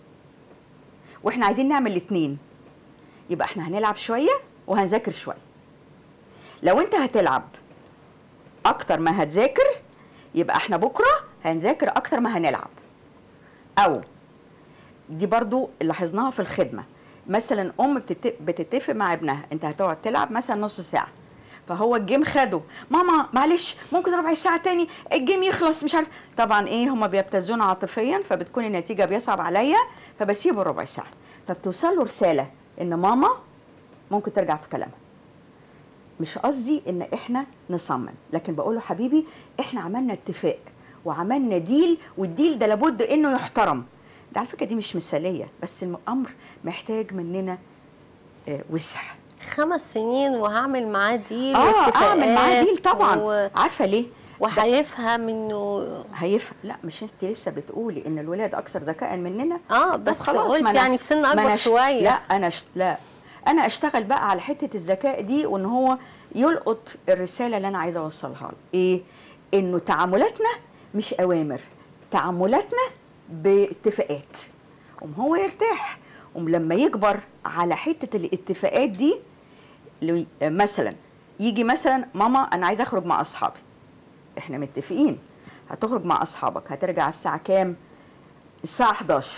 واحنا عايزين نعمل الاثنين يبقى احنا هنلعب شويه وهنذاكر شويه لو انت هتلعب اكتر ما هتذاكر يبقى احنا بكره هنذاكر اكتر ما هنلعب او دي برضو لاحظناها في الخدمه مثلا ام بتت- بتتفق مع ابنها انت هتقعد تلعب مثلا نص ساعه فهو الجيم خده ماما معلش ممكن ربع ساعه تاني الجيم يخلص مش عارف طبعا ايه هما بيبتزون عاطفيا فبتكون النتيجه بيصعب عليا فبسيبه ربع ساعه فبتوصل له رساله ان ماما ممكن ترجع في كلامها مش قصدي ان احنا نصمم لكن بقول له حبيبي احنا عملنا اتفاق وعملنا ديل والديل ده لابد انه يحترم ده على فكره دي مش مثاليه بس الامر محتاج مننا آه، وسع خمس سنين وهعمل معاه ديل اه اعمل معاه ديل واتفاقات طبعا و... عارفه ليه وهيفهم انه هيفهم لا مش انت لسه بتقولي ان الولاد اكثر ذكاء مننا اه طب بس خلاص، قلت ما أنا- يعني في سن ما اكبر أنا أشت- شويه لا انا أشت... لا انا اشتغل بقى على حته الذكاء دي وان هو يلقط الرساله اللي انا عايزه اوصلها له ايه انه تعاملاتنا مش اوامر تعاملاتنا باتفاقات قوم هو يرتاح قوم لما يكبر على حته الاتفاقات دي لو- مثلا يجي مثلا ماما انا عايزه اخرج مع اصحابي احنا متفقين هتخرج مع اصحابك هترجع الساعه كام الساعه 11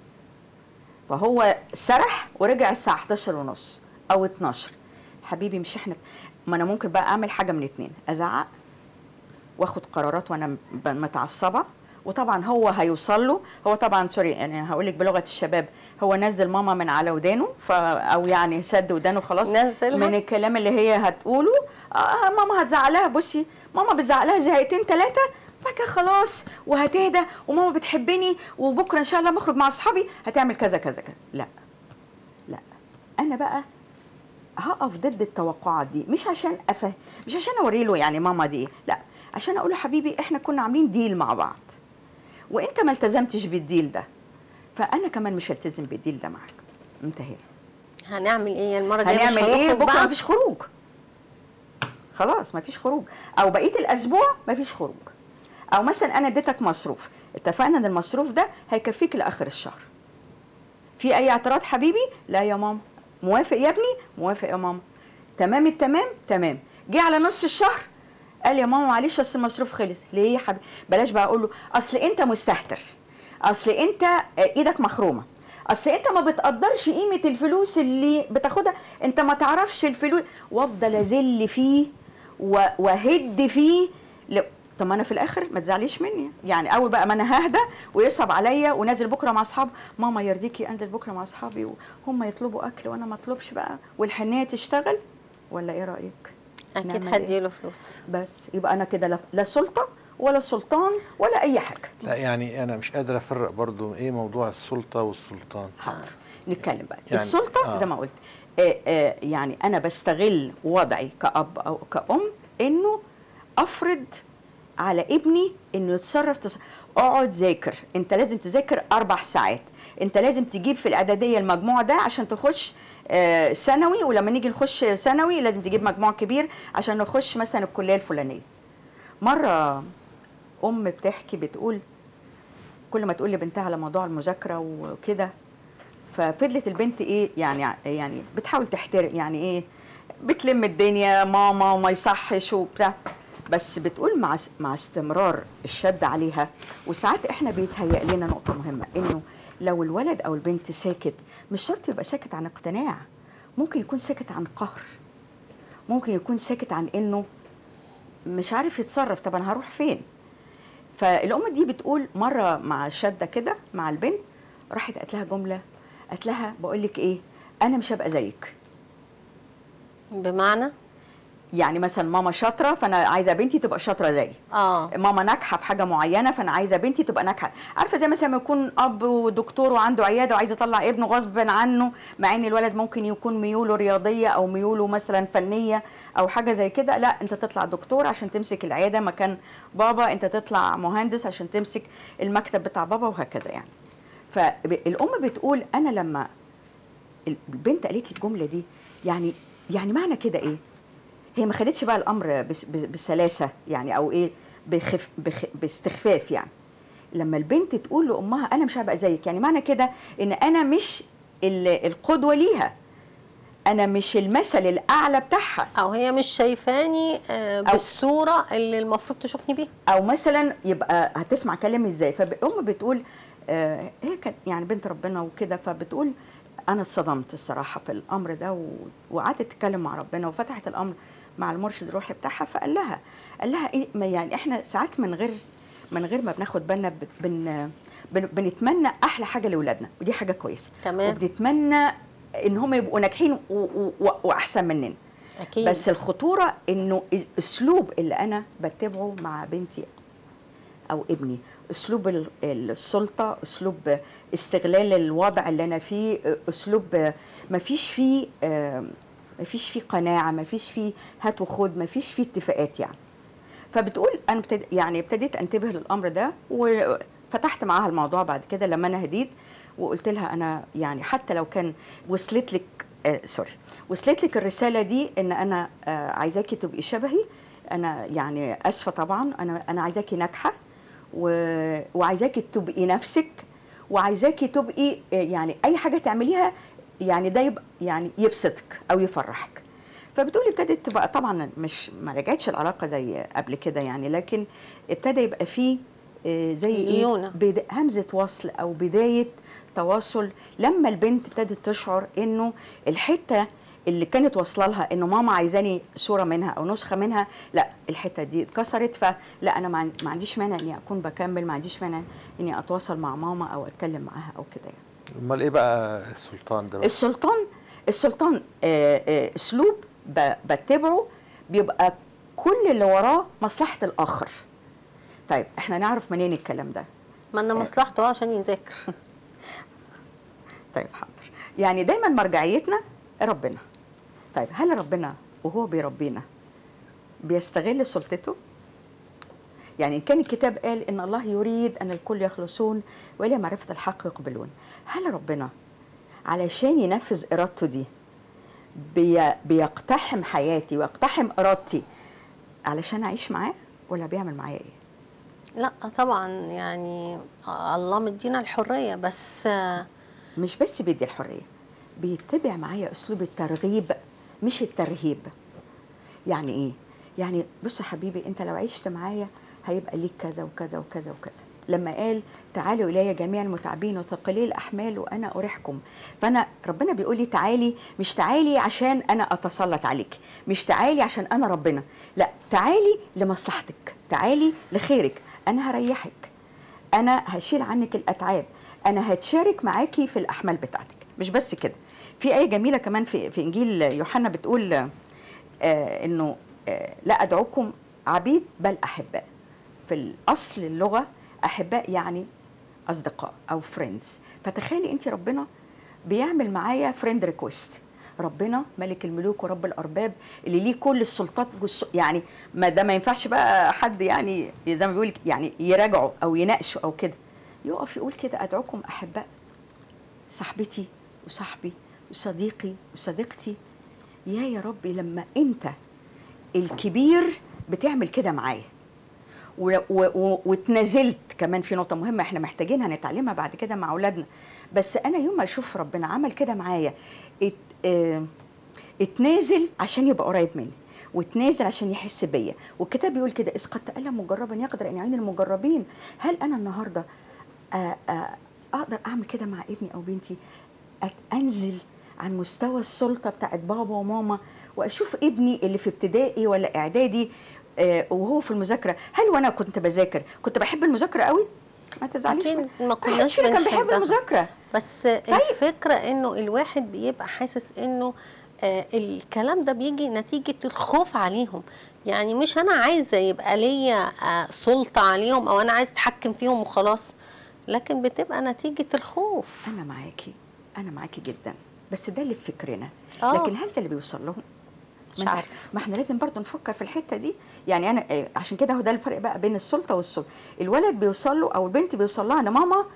فهو سرح ورجع الساعه 11 ونص او 12 حبيبي مش احنا ما انا ممكن بقى اعمل حاجه من اتنين ازعق واخد قرارات وانا م- ب- متعصبه وطبعا هو هيوصل له هو طبعا سوري يعني هقول لك بلغه الشباب هو نزل ماما من على ودانه ف او يعني سد ودانه خلاص نزلها؟ من الكلام اللي هي هتقوله آه ماما هتزعق لها بصي ماما بتزعق لها زهقتين ثلاثه بعد كده خلاص وهتهدى وماما بتحبني وبكره ان شاء الله بخرج مع اصحابي هتعمل كذا كذا كذا لا لا انا بقى هقف ضد التوقعات دي مش عشان أفه مش عشان اوري له يعني ماما دي إيه، لا عشان اقول له حبيبي احنا كنا عاملين ديل مع بعض وانت ما التزمتش بالديل ده فانا كمان مش هلتزم بالديل ده معاك انتهينا هنعمل ايه المره الجايه مش هنعمل ايه هنخرج بكره بقى؟ مفيش خروج خلاص مفيش خروج او بقيه الاسبوع مفيش خروج او مثلا انا اديتك مصروف اتفقنا ان المصروف ده هيكفيك لاخر الشهر في اي اعتراض حبيبي لا يا ماما موافق يا ابني موافق يا ماما تمام التمام تمام جه على نص الشهر قال يا ماما معلش اصل المصروف خلص ليه يا حبيبي بلاش بقى اقول له اصل انت مستهتر اصل انت آه، ايدك مخرومه اصل انت ما بتقدرش قيمه الفلوس اللي بتاخدها انت ما تعرفش الفلوس وافضل ازل فيه و- واهد فيه ل... طب ما انا في الاخر ما تزعليش مني يعني اول بقى ما انا ههدى ويصعب عليا ونازل بكره مع اصحاب ماما يرضيكي انزل بكره مع اصحابي وهم يطلبوا اكل وانا ما اطلبش بقى والحنيه تشتغل ولا ايه رايك اكيد نعمل إيه؟ هديله فلوس بس يبقى انا كده لا- لا سلطه ولا سلطان ولا اي حاجه لا يعني انا مش قادر افرق برضو ايه موضوع السلطه والسلطان حاضر نتكلم بقى يعني- السلطه آه. زي ما قلت آه آه يعني انا بستغل وضعي كاب او كأم انه افرض على ابني انه يتصرف تص... اقعد ذاكر انت لازم تذاكر اربع ساعات انت لازم تجيب في الاعداديه المجموع ده عشان تخش آه، ثانوي ولما نيجي نخش ثانوي لازم تجيب مجموع كبير عشان نخش مثلا الكليه الفلانيه مره ام بتحكي بتقول كل ما تقول لبنتها على موضوع المذاكره وكده ففضلت البنت ايه يعني يعني بتحاول تحترم يعني ايه بتلم الدنيا ماما وما يصحش وبتاع بس بتقول مع مع استمرار الشد عليها وساعات احنا بيتهيأ لنا نقطه مهمه انه لو الولد او البنت ساكت مش شرط يبقى ساكت عن اقتناع ممكن يكون ساكت عن قهر ممكن يكون ساكت عن انه مش عارف يتصرف طب انا هروح فين فالام دي بتقول مره مع شده كده مع البنت راحت قالت لها جمله قالت لها بقول لك ايه انا مش هبقى زيك بمعنى يعني مثلا ماما شاطره فانا عايزه بنتي تبقى شاطره زيي اه ماما ناجحه في حاجه معينه فانا عايزه بنتي تبقى ناجحه عارفه زي مثلا ما يكون اب ودكتور وعنده عياده وعايز يطلع ابنه غصب عنه مع ان الولد ممكن يكون ميوله رياضيه او ميوله مثلا فنيه او حاجه زي كده لا انت تطلع دكتور عشان تمسك العياده مكان بابا انت تطلع مهندس عشان تمسك المكتب بتاع بابا وهكذا يعني فالام بتقول انا لما البنت قالت لي الجمله دي يعني يعني معنى كده ايه هي ما خدتش بقى الامر بس- بس- بسلاسه يعني او ايه بخف بخ باستخفاف يعني لما البنت تقول لامها انا مش هبقى زيك يعني معنى كده ان انا مش ال- القدوه ليها انا مش المثل الاعلى بتاعها او هي مش شايفاني آه، بالصوره اللي المفروض تشوفني بيها او مثلا يبقى هتسمع كلامي ازاي فالام بتقول آه هي كانت يعني بنت ربنا وكده فبتقول انا اتصدمت الصراحه في الامر ده و- وقعدت تتكلم مع ربنا وفتحت الامر مع المرشد الروحي بتاعها فقال لها قال لها ايه ما يعني احنا ساعات من غير من غير ما بناخد بالنا بت- بن بن بنتمنى احلى حاجه لاولادنا ودي حاجه كويسه تمام. وبنتمنى ان هم يبقوا ناجحين و- و- و- واحسن مننا اكيد بس الخطوره انه الاسلوب اللي انا بتبعه مع بنتي او ابني اسلوب ال- السلطه اسلوب استغلال الوضع اللي انا فيه اسلوب ما فيش فيه ما فيش فيه قناعه ما فيش فيه هات وخد ما فيش فيه اتفاقات يعني فبتقول انا ابتد... يعني ابتديت انتبه للامر ده وفتحت معاها الموضوع بعد كده لما انا هديت وقلت لها انا يعني حتى لو كان وصلت لك آه سوري وصلت لك الرساله دي ان انا آه عايزاكي تبقي شبهي انا يعني اسفه طبعا انا انا عايزاكي ناجحه و... وعايزاكي تبقي نفسك وعايزاكي تبقي آه، يعني اي حاجه تعمليها يعني ده يبقى يعني يبسطك او يفرحك فبتقولي ابتدت تبقى طبعا مش ما رجعتش العلاقه زي قبل كده يعني لكن ابتدى يبقى فيه آه، زي ايه ليونة. بدا- همزه وصل او بدايه تواصل لما البنت ابتدت تشعر انه الحته اللي كانت واصله لها انه ماما عايزاني صوره منها او نسخه منها لا الحته دي اتكسرت فلا انا ما عن- ما عنديش مانع اني اكون بكمل ما عنديش مانع اني اتواصل مع ماما او اتكلم معاها او كده يعني امال ايه بقى السلطان ده بقى؟ السلطان السلطان آه، آه، اسلوب ب- بتبعه بيبقى كل اللي وراه مصلحه الاخر طيب احنا نعرف منين الكلام ده ما انا مصلحته عشان يذاكر طيب حاضر يعني دايما مرجعيتنا ربنا طيب هل ربنا وهو بيربينا بيستغل سلطته يعني إن كان الكتاب قال إن الله يريد أن الكل يخلصون وإلى معرفة الحق يقبلون هل ربنا علشان ينفذ إرادته دي بي بيقتحم حياتي ويقتحم إرادتي علشان أعيش معاه ولا بيعمل معايا إيه؟ لا طبعا يعني الله مدينا الحريه بس آه، مش بس بيدي الحريه بيتبع معايا اسلوب الترغيب مش الترهيب يعني ايه يعني بص يا حبيبي انت لو عشت معايا هيبقى ليك كذا وكذا وكذا وكذا لما قال تعالوا الي جميع المتعبين وثقلي الاحمال وانا اريحكم فانا ربنا بيقول لي تعالي مش تعالي عشان انا اتسلط عليك مش تعالي عشان انا ربنا لا تعالي لمصلحتك تعالي لخيرك انا هريحك انا هشيل عنك الاتعاب انا هتشارك معاكي في الاحمال بتاعتك مش بس كده في ايه جميله كمان في في انجيل يوحنا بتقول آه انه آه لا ادعوكم عبيد بل احباء في الاصل اللغه احباء يعني اصدقاء او فريندز فتخيلي انت ربنا بيعمل معايا فريند ريكويست ربنا ملك الملوك ورب الارباب اللي ليه كل السلطات والس- يعني ما ده ما ينفعش بقى حد يعني زي ما بيقول يعني يراجعه او يناقشه او كده يقف يقول كده ادعوكم احباء صاحبتي وصاحبي وصديقي وصديقتي يا يا ربي لما انت الكبير بتعمل كده معايا و- و- و- واتنازلت كمان في نقطة مهمة احنا محتاجينها نتعلمها بعد كده مع أولادنا بس أنا يوم ما أشوف ربنا عمل كده معايا ات اه اتنازل عشان يبقى قريب مني واتنازل عشان يحس بيا والكتاب بيقول كده إذ قد تألم مجربا يقدر أن يعين المجربين هل أنا النهاردة آه، آه، أقدر أعمل كده مع ابني أو بنتي أت- أنزل عن مستوى السلطة بتاعت بابا وماما وأشوف ابني اللي في ابتدائي ولا إعدادي آه، وهو في المذاكرة هل وأنا كنت بذاكر كنت بحب المذاكرة قوي؟ ما تزعليش أكيد مني. ما كناش محدش فينا كان بيحب بنحبها. المذاكرة بس الفكره انه الواحد بيبقى حاسس انه آه، الكلام ده بيجي نتيجه الخوف عليهم يعني مش انا عايزه يبقى ليا آه، سلطه عليهم او انا عايز اتحكم فيهم وخلاص لكن بتبقى نتيجه الخوف أنا معاكي أنا معاكي جدا بس ده اللي في فكرنا آه. لكن هل ده اللي بيوصل لهم؟ مش ما أنت- عارفة. ما احنا لازم برضو نفكر في الحته دي يعني انا آه، عشان كده هو ده الفرق بقى بين السلطه والسلطه الولد بيوصل له او البنت بيوصل لها ان ماما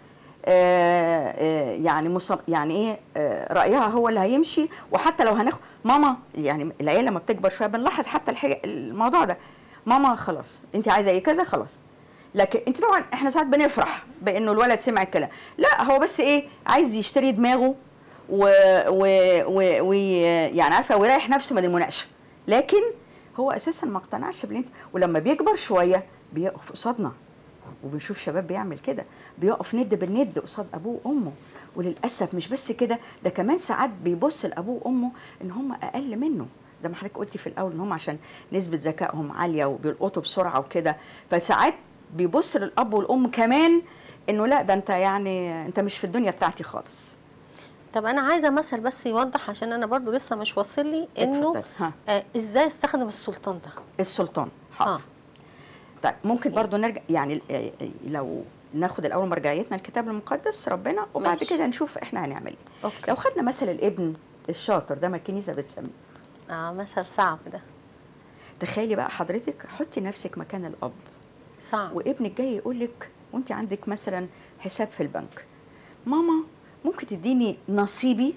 آه، آه، يعني مص- يعني ايه آه، رايها هو اللي هيمشي وحتى لو هناخد ماما يعني العيال لما بتكبر شويه بنلاحظ حتى الحاجة الموضوع ده ماما خلاص انت عايزه ايه كذا خلاص لكن انت طبعا احنا ساعات بنفرح بانه الولد سمع الكلام لا هو بس ايه عايز يشتري دماغه و, و, و, و يعني عارفه ويريح نفسه من المناقشه لكن هو اساسا ما اقتنعش باللي انت ولما بيكبر شويه بيقف قصادنا وبنشوف شباب بيعمل كده بيقف ند بالند قصاد ابوه وامه وللاسف مش بس كده ده كمان ساعات بيبص لابوه وامه ان هم اقل منه زي ما حضرتك قلتي في الاول ان هم عشان نسبه ذكائهم عاليه وبيلقطوا بسرعه وكده فساعات بيبص للاب والام كمان انه لا ده انت يعني انت مش في الدنيا بتاعتي خالص طب انا عايزه مثل بس يوضح عشان انا برضو لسه مش واصل لي انه اتفضلي. ها آه ازاي استخدم السلطان ده السلطان حاضر اه طيب ممكن برضو نرجع يعني آه، آه، لو ناخد الاول مرجعيتنا الكتاب المقدس ربنا وبعد ماشي. كده نشوف احنا هنعمل ايه اوكي لو خدنا مثل الابن الشاطر ده ما الكنيسه بتسميه اه مثل صعب ده تخيلي بقى حضرتك حطي نفسك مكان الاب صعب وابنك جاي يقول لك وانت عندك مثلا حساب في البنك ماما ممكن تديني نصيبي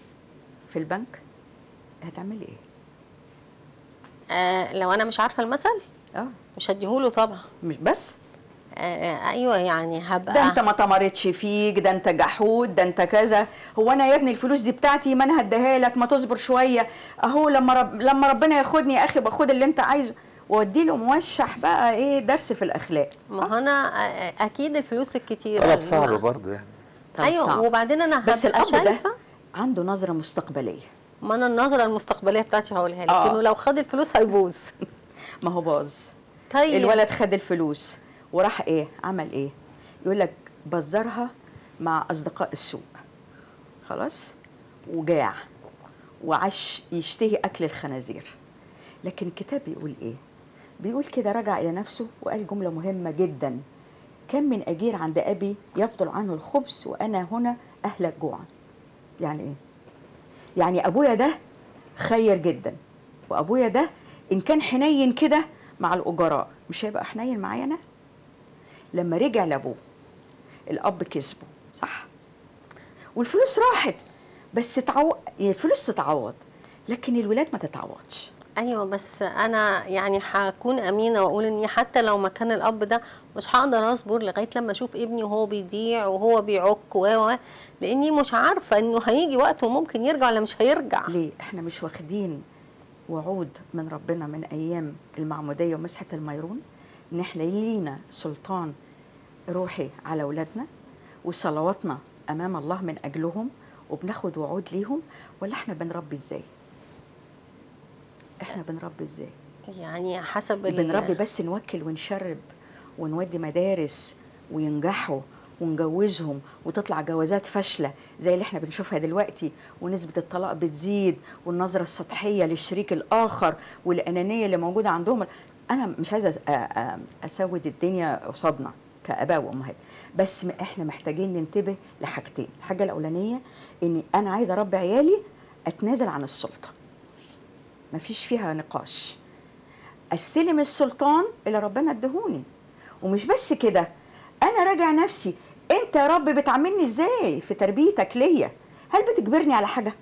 في البنك هتعملي ايه آه لو انا مش عارفه المثل اه مش هديهوله طبعا مش بس آه ايوه يعني هبقى ده انت ما تمرتش فيك ده انت جحود ده انت كذا هو انا يا ابني الفلوس دي بتاعتي ما انا هديها لك ما تصبر شويه اهو لما رب لما ربنا ياخدني يا اخي باخد اللي انت عايزه وادي له موشح بقى ايه درس في الاخلاق ما هو انا آه، اكيد الفلوس الكتيره طلب اللي صعب مع- برضه يعني طب ايوه صعب. وبعدين انا بس هبقى الاب ده شايفه عنده نظره مستقبليه ما انا النظره المستقبليه بتاعتي هقولها لك آه. انه لو خد الفلوس هيبوظ ما هو باظ طيب الولد خد الفلوس وراح ايه عمل ايه يقول لك بزرها مع اصدقاء السوق خلاص وجاع وعش يشتهي اكل الخنازير لكن الكتاب بيقول ايه بيقول كده رجع الى نفسه وقال جمله مهمه جدا كم من اجير عند ابي يفضل عنه الخبز وانا هنا اهلك جوعا يعني ايه يعني ابويا ده خير جدا وابويا ده ان كان حنين كده مع الاجراء مش هيبقى حنين معايا انا لما رجع لابوه الاب كسبه صح والفلوس راحت بس تعو... الفلوس تتعوض لكن الولاد ما تتعوضش ايوه بس انا يعني هكون امينه واقول اني حتى لو مكان الاب ده مش هقدر اصبر لغايه لما اشوف ابني وهو بيضيع وهو بيعك و و- لاني مش عارفه انه هيجي وقت وممكن يرجع ولا مش هيرجع ليه احنا مش واخدين وعود من ربنا من ايام المعموديه ومسحه الميرون ان احنا لينا سلطان روحي على اولادنا وصلواتنا امام الله من اجلهم وبناخد وعود ليهم ولا احنا بنربي ازاي احنا بنربي ازاي يعني حسب ال- بنربي بس نوكل ونشرب ونودي مدارس وينجحوا ونجوزهم وتطلع جوازات فاشله زي اللي احنا بنشوفها دلوقتي ونسبه الطلاق بتزيد والنظره السطحيه للشريك الاخر والانانيه اللي موجوده عندهم انا مش عايزه أس- أ- أ- اسود الدنيا قصادنا كاباء وامهات بس م- احنا محتاجين ننتبه لحاجتين الحاجه الاولانيه ان انا عايزه اربي عيالي اتنازل عن السلطه مفيش فيها نقاش استلم السلطان اللي ربنا ادهوني ومش بس كده انا راجع نفسي انت يا رب بتعاملني ازاي في تربيتك ليا هل بتجبرني على حاجه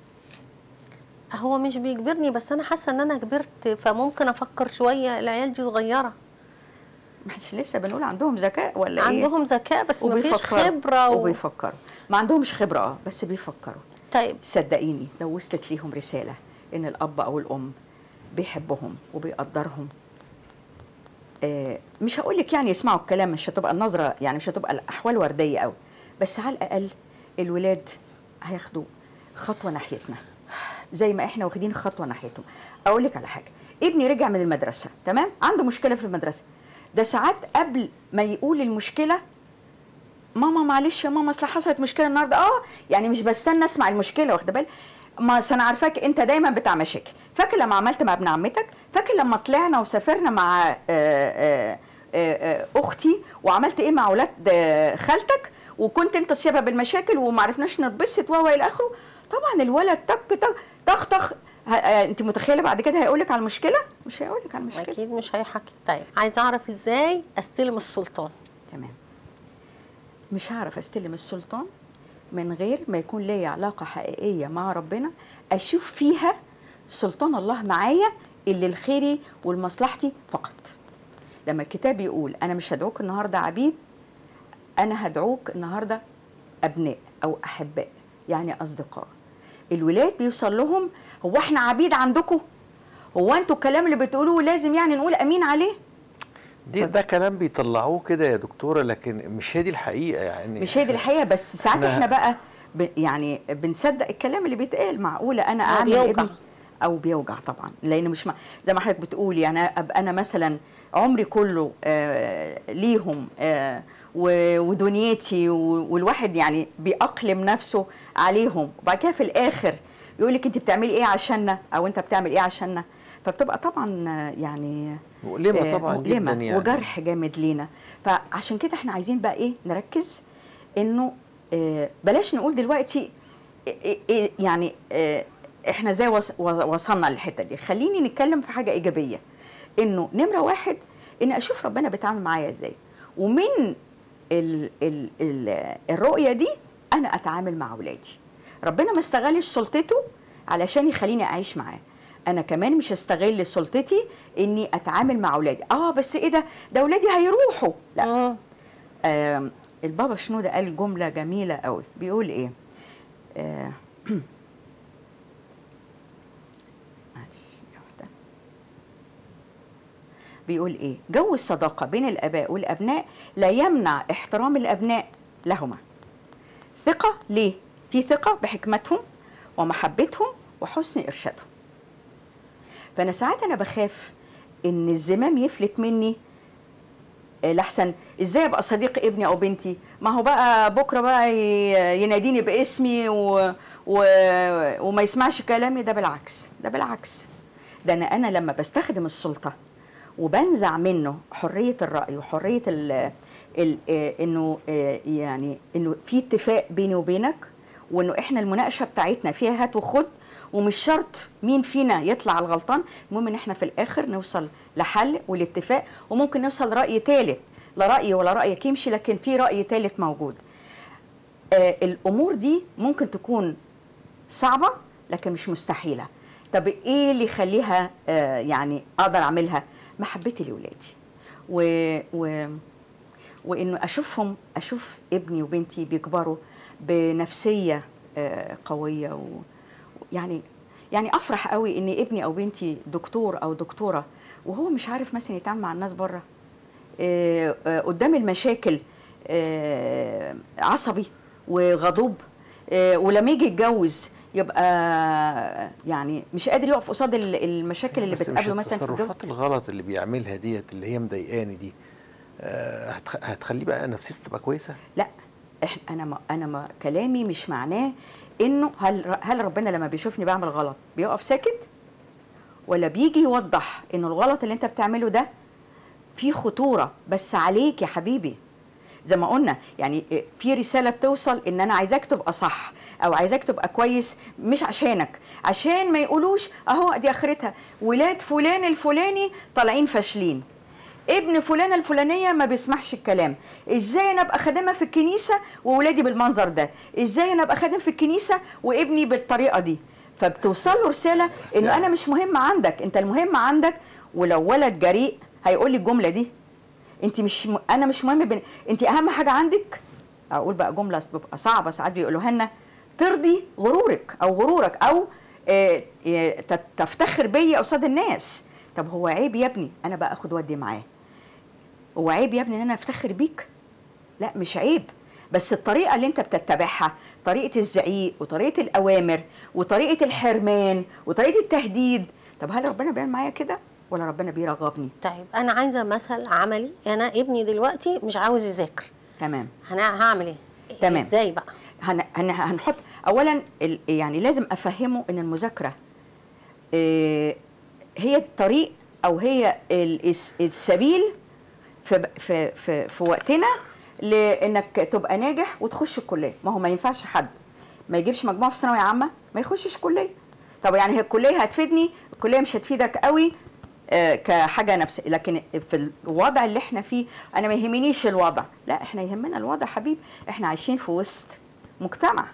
هو مش بيجبرني بس انا حاسه ان انا كبرت فممكن افكر شويه العيال دي صغيره مش لسه بنقول عندهم ذكاء ولا ايه عندهم ذكاء بس مفيش وبيفكروا. خبره و... وبيفكروا ما عندهمش خبره اه بس بيفكروا طيب صدقيني لو وصلت ليهم رساله ان الاب او الام بيحبهم وبيقدرهم آه، مش هقول لك يعني يسمعوا الكلام مش هتبقى النظره يعني مش هتبقى الاحوال ورديه قوي بس على الاقل الولاد هياخدوا خطوه ناحيتنا زي ما احنا واخدين خطوه ناحيتهم اقول لك على حاجه ابني رجع من المدرسه تمام عنده مشكله في المدرسه ده ساعات قبل ما يقول المشكله ماما معلش يا ماما اصل حصلت مشكله النهارده اه يعني مش بستنى اسمع المشكله واخده بالك ما أصل انا عارفاك انت دايما بتاع مشاكل فاكر لما عملت مع ابن عمتك فاكر لما طلعنا وسافرنا مع آه، آه، آه، آه، اختي وعملت ايه مع اولاد آه، خالتك وكنت انت سبب المشاكل وما عرفناش نتبسط و الى اخره طبعا الولد تك تك طخ طخ ه- آه، انت متخيله بعد كده هيقول لك على المشكله مش هيقول لك على المشكله اكيد مش هيحكي طيب عايزه اعرف ازاي استلم السلطان تمام مش هعرف استلم السلطان من غير ما يكون ليا علاقة حقيقية مع ربنا أشوف فيها سلطان الله معايا اللي لخيري ولمصلحتي فقط لما الكتاب يقول أنا مش هدعوك النهاردة عبيد أنا هدعوك النهاردة أبناء أو أحباء يعني أصدقاء الولاد بيوصل لهم هو احنا عبيد عندكم هو انتوا الكلام اللي بتقولوه لازم يعني نقول امين عليه دي ده كلام بيطلعوه كده يا دكتوره لكن مش هي دي الحقيقه يعني مش هي دي الحقيقه بس ساعات إحنا- احنا بقى ب يعني بنصدق الكلام اللي بيتقال معقوله انا هو اعمل بيوجع. ابني او بيوجع طبعا لان مش مع زي ما حضرتك بتقول يعني ابقى انا مثلا عمري كله آه ليهم آه و- ودنيتي و- والواحد يعني بيأقلم نفسه عليهم وبعد كده في الاخر يقول لك انت بتعملي ايه عشاننا او انت بتعمل ايه عشاننا فبتبقى طبعا آه، يعني مؤلمه آه، طبعا مؤلمة جدا يعني وجرح جامد لينا فعشان كده احنا عايزين بقى ايه نركز انه آه، بلاش نقول دلوقتي إيه- إيه- يعني آه، احنا ازاي وص- وصلنا للحته دي خليني نتكلم في حاجه ايجابيه انه نمره واحد ان اشوف ربنا بيتعامل معايا ازاي ومن ال ال ال الرؤيه دي انا اتعامل مع اولادي ربنا ما استغلش سلطته علشان يخليني اعيش معاه انا كمان مش هستغل سلطتي اني اتعامل مع اولادي اه بس ايه ده ده اولادي هيروحوا لا مم. آم، البابا شنودة قال جملة جميلة قوي بيقول ايه آه، معلش دي واحدة. بيقول ايه جو الصداقة بين الآباء والأبناء لا يمنع احترام الأبناء لهما ثقة ليه؟ في ثقة بحكمتهم ومحبتهم وحسن إرشادهم فأنا ساعات أنا بخاف إن الزمام يفلت مني آه، لحسن ازاي ابقى صديق ابني او بنتي ما هو بقى بكره بقى ي- يناديني باسمي و... و... وما يسمعش كلامي ده بالعكس ده بالعكس ده انا انا لما بستخدم السلطه وبنزع منه حريه الراي وحريه ال... ال... آه، انه آه، يعني انه في اتفاق بيني وبينك وانه احنا المناقشه بتاعتنا فيها هات وخد ومش شرط مين فينا يطلع الغلطان المهم ان احنا في الاخر نوصل لحل والاتفاق وممكن نوصل راي ثالث لا رايي ولا رايك يمشي لكن في راي ثالث موجود آه الامور دي ممكن تكون صعبه لكن مش مستحيله طب ايه اللي يخليها آه يعني اقدر اعملها محبتي لاولادي و, و وانه اشوفهم اشوف ابني وبنتي بيكبروا بنفسيه آه قويه و يعني يعني افرح قوي ان ابني او بنتي دكتور او دكتوره وهو مش عارف مثلا يتعامل مع الناس بره آه آه قدام المشاكل آه عصبي وغضوب آه ولما يجي يتجوز يبقى يعني مش قادر يقف قصاد ال- المشاكل اللي بس مش بتقابله مثلا في الجواز التصرفات الغلط اللي بيعملها ديت اللي هي مضايقاني دي آه، هتخ- هتخليه بقى نفسيته تبقى كويسه لا إحنا انا ما انا ما كلامي مش معناه انه هل هل ربنا لما بيشوفني بعمل غلط بيقف ساكت ولا بيجي يوضح انه الغلط اللي انت بتعمله ده فيه خطوره بس عليك يا حبيبي زي ما قلنا يعني في رساله بتوصل ان انا عايزاك تبقى صح او عايزاك تبقى كويس مش عشانك عشان ما يقولوش اهو دي اخرتها ولاد فلان الفلاني طالعين فاشلين ابن فلانه الفلانيه ما بيسمعش الكلام ازاي انا ابقى خادمه في الكنيسه وولادي بالمنظر ده ازاي انا ابقى خادم في الكنيسه وابني بالطريقه دي فبتوصل له رساله بس انه يعني- انا مش مهم عندك انت المهم عندك ولو ولد جريء هيقول لي الجمله دي انت مش م... انا مش مهم بن... انت اهم حاجه عندك اقول بقى جمله بتبقى صعبه ساعات بيقولوها لنا ترضي غرورك او غرورك او آه، آه، تت- تفتخر بيا قصاد الناس طب هو عيب يا ابني انا بقى اخد ودي معاه هو عيب يا ابني ان انا افتخر بيك لا مش عيب بس الطريقه اللي انت بتتبعها طريقه الزعيق وطريقه الاوامر وطريقه الحرمان وطريقه التهديد طب هل ربنا بيعمل معايا كده ولا ربنا بيرغبني طيب انا عايزه مثل عملي انا ابني دلوقتي مش عاوز يذاكر تمام هنع- هعمل ايه تمام. ازاي بقى هن... هن... هنحط اولا ال... يعني لازم افهمه ان المذاكره آه، هي الطريق او هي ال... الس- السبيل في في في, في وقتنا لانك تبقى ناجح وتخش الكليه ما هو ما ينفعش حد ما يجيبش مجموعه في ثانويه عامه ما يخشش كليه طب يعني هي الكليه هتفيدني الكليه مش هتفيدك قوي آه، كحاجه نفسيه لكن في الوضع اللي احنا فيه انا ما يهمنيش الوضع لا احنا يهمنا الوضع حبيب احنا عايشين في وسط مجتمع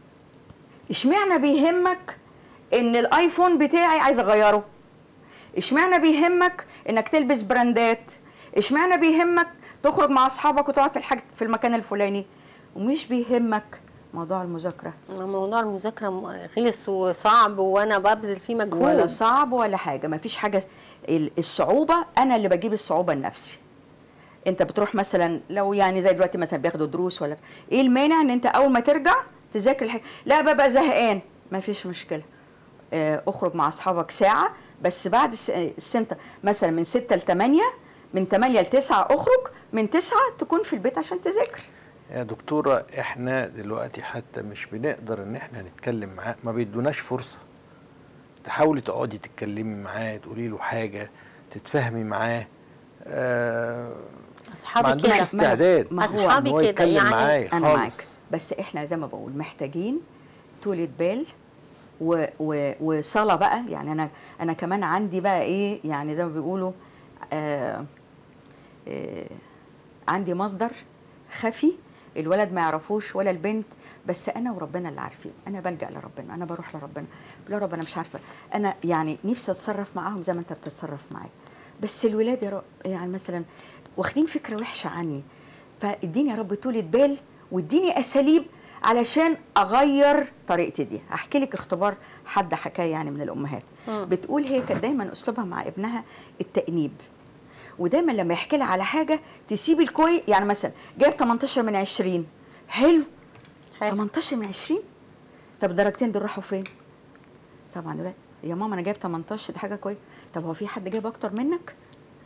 اشمعنى بيهمك ان الايفون بتاعي عايز اغيره اشمعنى بيهمك انك تلبس براندات اشمعنى بيهمك تخرج مع اصحابك وتقعد في الحاجة في المكان الفلاني ومش بيهمك موضوع المذاكره موضوع المذاكره م- غلس وصعب وانا ببذل فيه ولا مجهود صعب ولا حاجه ما فيش حاجه ال- الصعوبه انا اللي بجيب الصعوبه لنفسي انت بتروح مثلا لو يعني زي دلوقتي مثلا بياخدوا دروس ولا ايه المانع ان انت اول ما ترجع تذاكر الحاجة لا ببقى زهقان ما فيش مشكله آه، اخرج مع اصحابك ساعه بس بعد الس- السنت مثلا من 6 ل 8 من 8 ل 9 اخرج من 9 تكون في البيت عشان تذاكر يا دكتورة احنا دلوقتي حتى مش بنقدر ان احنا نتكلم معاه ما بيدوناش فرصة تحاولي تقعدي تتكلمي معاه تقولي له حاجة تتفاهمي معاه آه ما اصحابي عندوش كده استعداد ما هو- إن أصحابي هو كده، يتكلم يعني معايا انا خالص. معاك بس احنا زي ما بقول محتاجين طولة بال و و وصلاة بقى يعني انا انا كمان عندي بقى ايه يعني زي ما بيقولوا آه آه عندي مصدر خفي الولد ما يعرفوش ولا البنت بس انا وربنا اللي عارفين انا بلجأ لربنا انا بروح لربنا لا رب انا مش عارفه انا يعني نفسي اتصرف معاهم زي ما انت بتتصرف معايا بس الولاد يا رب يعني مثلا واخدين فكره وحشه عني فاديني يا رب طولة بال واديني اساليب علشان اغير طريقتي دي هحكي لك اختبار حد حكايه يعني من الامهات مم. بتقول هي كانت دايما اسلوبها مع ابنها التانيب ودايما لما يحكي لها على حاجه تسيب الكويس يعني مثلا جايب 18 من 20 حلو حلو 18 من 20 طب الدرجتين دول راحوا فين؟ طبعا لا يا ماما انا جايب 18 دي حاجه كويسه طب هو في حد جايب اكتر منك؟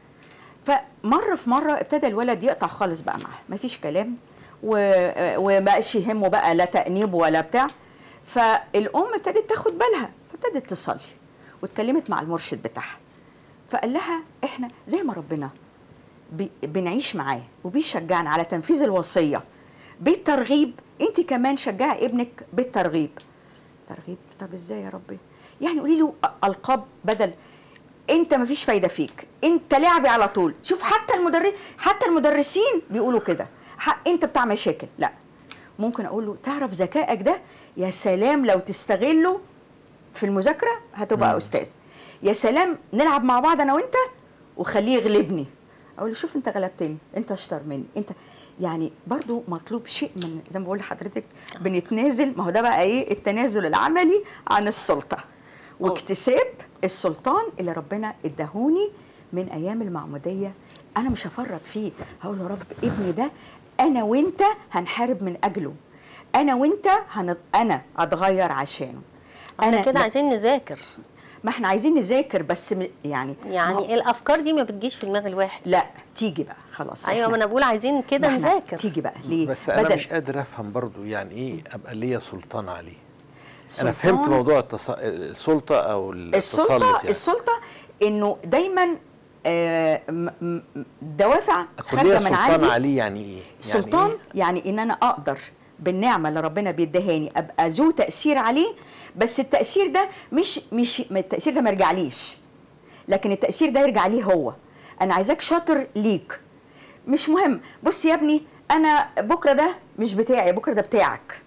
فمره في مره ابتدى الولد يقطع خالص بقى معاه مفيش كلام و- ومبقاش يهمه بقى لا تأنيب ولا بتاع فالام ابتدت تاخد بالها فابتدت تصلي واتكلمت مع المرشد بتاعها فقال لها احنا زي ما ربنا بي- بنعيش معاه وبيشجعنا على تنفيذ الوصيه بالترغيب انت كمان شجعي ابنك بالترغيب ترغيب طب ازاي يا ربي يعني قولي له أ- القاب بدل انت مفيش فايده فيك انت لعبي على طول شوف حتى المدرس حتى المدرسين بيقولوا كده ح- انت بتاع مشاكل لا ممكن اقول له تعرف ذكائك ده يا سلام لو تستغله في المذاكره هتبقى مم. استاذ يا سلام نلعب مع بعض انا وانت وخليه يغلبني اقول له شوف انت غلبتني انت اشطر مني انت يعني برضو مطلوب شيء من زي ما بقول لحضرتك بنتنازل ما هو ده بقى ايه التنازل العملي عن السلطه واكتساب السلطان اللي ربنا اداهوني من ايام المعموديه انا مش هفرط فيه هقول يا رب ابني ده انا وانت هنحارب من اجله انا وانت هن... انا اتغير عشانه احنا كده لا، عايزين نذاكر ما احنا عايزين نذاكر بس م... يعني ما هو- يعني الافكار دي ما بتجيش في دماغ الواحد لا تيجي بقى خلاص ايوه إحنا- ما انا بقول عايزين كده ما إحنا نذاكر تيجي بقى ليه بس انا مش قادر افهم برضو يعني ايه ابقى ليا سلطان عليه انا فهمت سلطان- موضوع التص... السلطه او التسلط السلطه يعني السلطه انه دايما آه، م- م- دوافع اكون ليا خارجه من سلطان عندي عليه يعني ايه يعني سلطان إيه؟ يعني ان انا اقدر بالنعمه اللي ربنا بيدهاني ابقى ذو تاثير عليه بس التاثير ده مش مش ما التاثير ده ما يرجعليش لكن التاثير ده يرجع ليه هو انا عايزاك شاطر ليك مش مهم بص يا ابني انا بكره ده مش بتاعي بكره ده بتاعك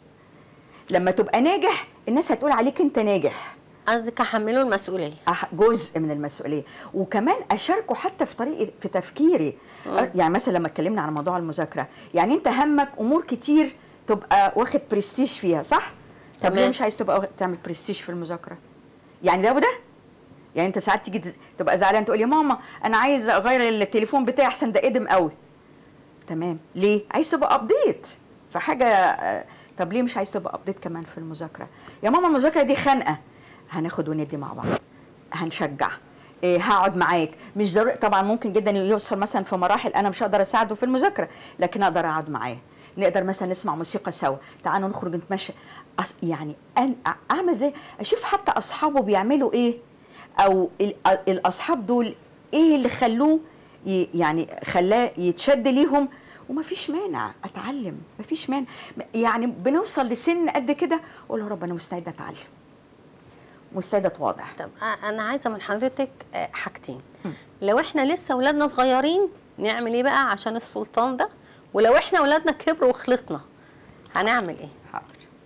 لما تبقى ناجح الناس هتقول عليك انت ناجح قصدك احمله المسؤوليه أح- جزء من المسؤوليه وكمان اشاركه حتى في طريقه في تفكيري مم. يعني مثلا لما اتكلمنا عن موضوع المذاكره يعني انت همك امور كتير تبقى واخد برستيج فيها صح طب ليه تمام. مش عايز تبقى واخد- تعمل برستيج في المذاكره يعني ده وده يعني انت ساعات تيجي تز- تبقى زعلان تقول يا ماما انا عايز اغير التليفون بتاعي احسن ده قدم قوي تمام ليه عايز تبقى ابديت فحاجه آه، طب ليه مش عايز تبقى ابديت كمان في المذاكره يا ماما المذاكره دي خانقه هناخد وندي مع بعض هنشجع إيه هقعد معاك مش ضروري طبعا ممكن جدا يوصل مثلا في مراحل انا مش هقدر اساعده في المذاكره لكن اقدر اقعد معاه نقدر مثلا نسمع موسيقى سوا تعالوا نخرج نتمشى أص... يعني أن... اعمل زي اشوف حتى اصحابه بيعملوا ايه او ال... الاصحاب دول ايه اللي خلوه ي... يعني خلاه يتشد ليهم وما فيش مانع اتعلم ما فيش مانع يعني بنوصل لسن قد كده اقول يا رب انا مستعده اتعلم مستعده اتواضع طب أ- انا عايزه من حضرتك آه، حاجتين مم. لو احنا لسه اولادنا صغيرين نعمل ايه بقى عشان السلطان ده ولو احنا اولادنا كبروا وخلصنا هنعمل ايه حاضر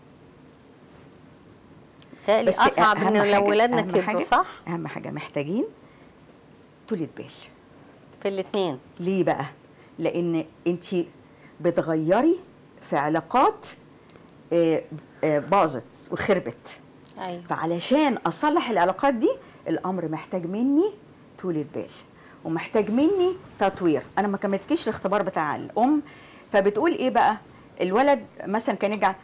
تالي بس اصعب أهم ان حاجة- لو ولادنا أهم كبروا حاجة- صح اهم حاجه محتاجين طولة بال في الاثنين ليه بقى لان انت بتغيري في علاقات آه، آه، باظت وخربت ايوه فعلشان اصلح العلاقات دي الامر محتاج مني طولة بال ومحتاج مني تطوير انا ما كملتكيش الاختبار بتاع الام فبتقول ايه بقى الولد مثلا كان يرجع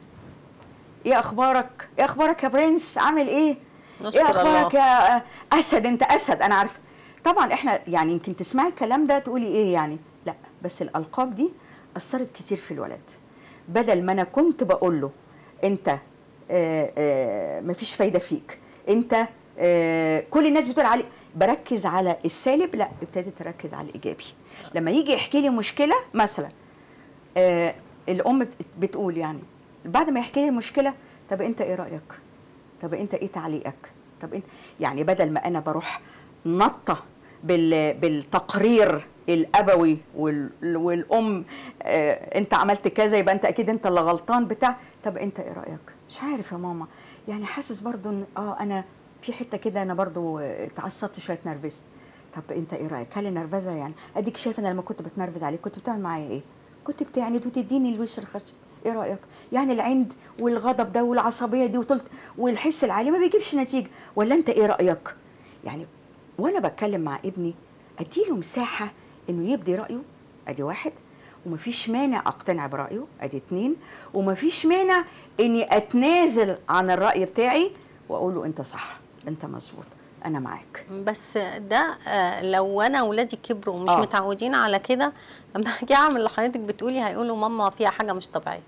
ايه اخبارك ايه اخبارك يا برنس عامل ايه نشكر ايه اخبارك الله. يا اسد انت اسد انا عارفه طبعا احنا يعني يمكن تسمعي الكلام ده تقولي ايه يعني لا بس الالقاب دي اثرت كتير في الولد بدل ما انا كنت بقول له انت آه، آه، مفيش فايده فيك انت آه، كل الناس بتقول علي بركز على السالب لا ابتديت اركز على الايجابي لما يجي يحكي لي مشكله مثلا آه، الام بت- بتقول يعني بعد ما يحكي لي المشكله طب انت ايه رايك طب انت ايه تعليقك طب انت يعني بدل ما انا بروح نطه بال بالتقرير الابوي وال والام آه انت عملت كذا يبقى انت اكيد انت اللي غلطان بتاع طب انت ايه رايك مش عارف يا ماما يعني حاسس برضو ان اه انا في حته كده انا برضو آه، اتعصبت شويه اتنرفزت طب انت ايه رايك هل النرفزه يعني اديك شايفه انا لما كنت بتنرفز عليك كنت بتعمل معايا ايه كنت بتعند وتديني الوش الخشب ايه رايك يعني العند والغضب ده والعصبيه دي وطلت والحس العالي ما بيجيبش نتيجه ولا انت ايه رايك يعني وانا بتكلم مع ابني اديله مساحه انه يبدي رايه ادي واحد ومفيش مانع اقتنع برايه ادي اتنين ومفيش مانع اني اتنازل عن الراي بتاعي واقول له انت صح انت مظبوط انا معاك بس ده آه، لو انا ولادي كبروا ومش آه. متعودين على كده لما اجي اعمل اللي حضرتك بتقولي هيقولوا ماما فيها حاجه مش طبيعيه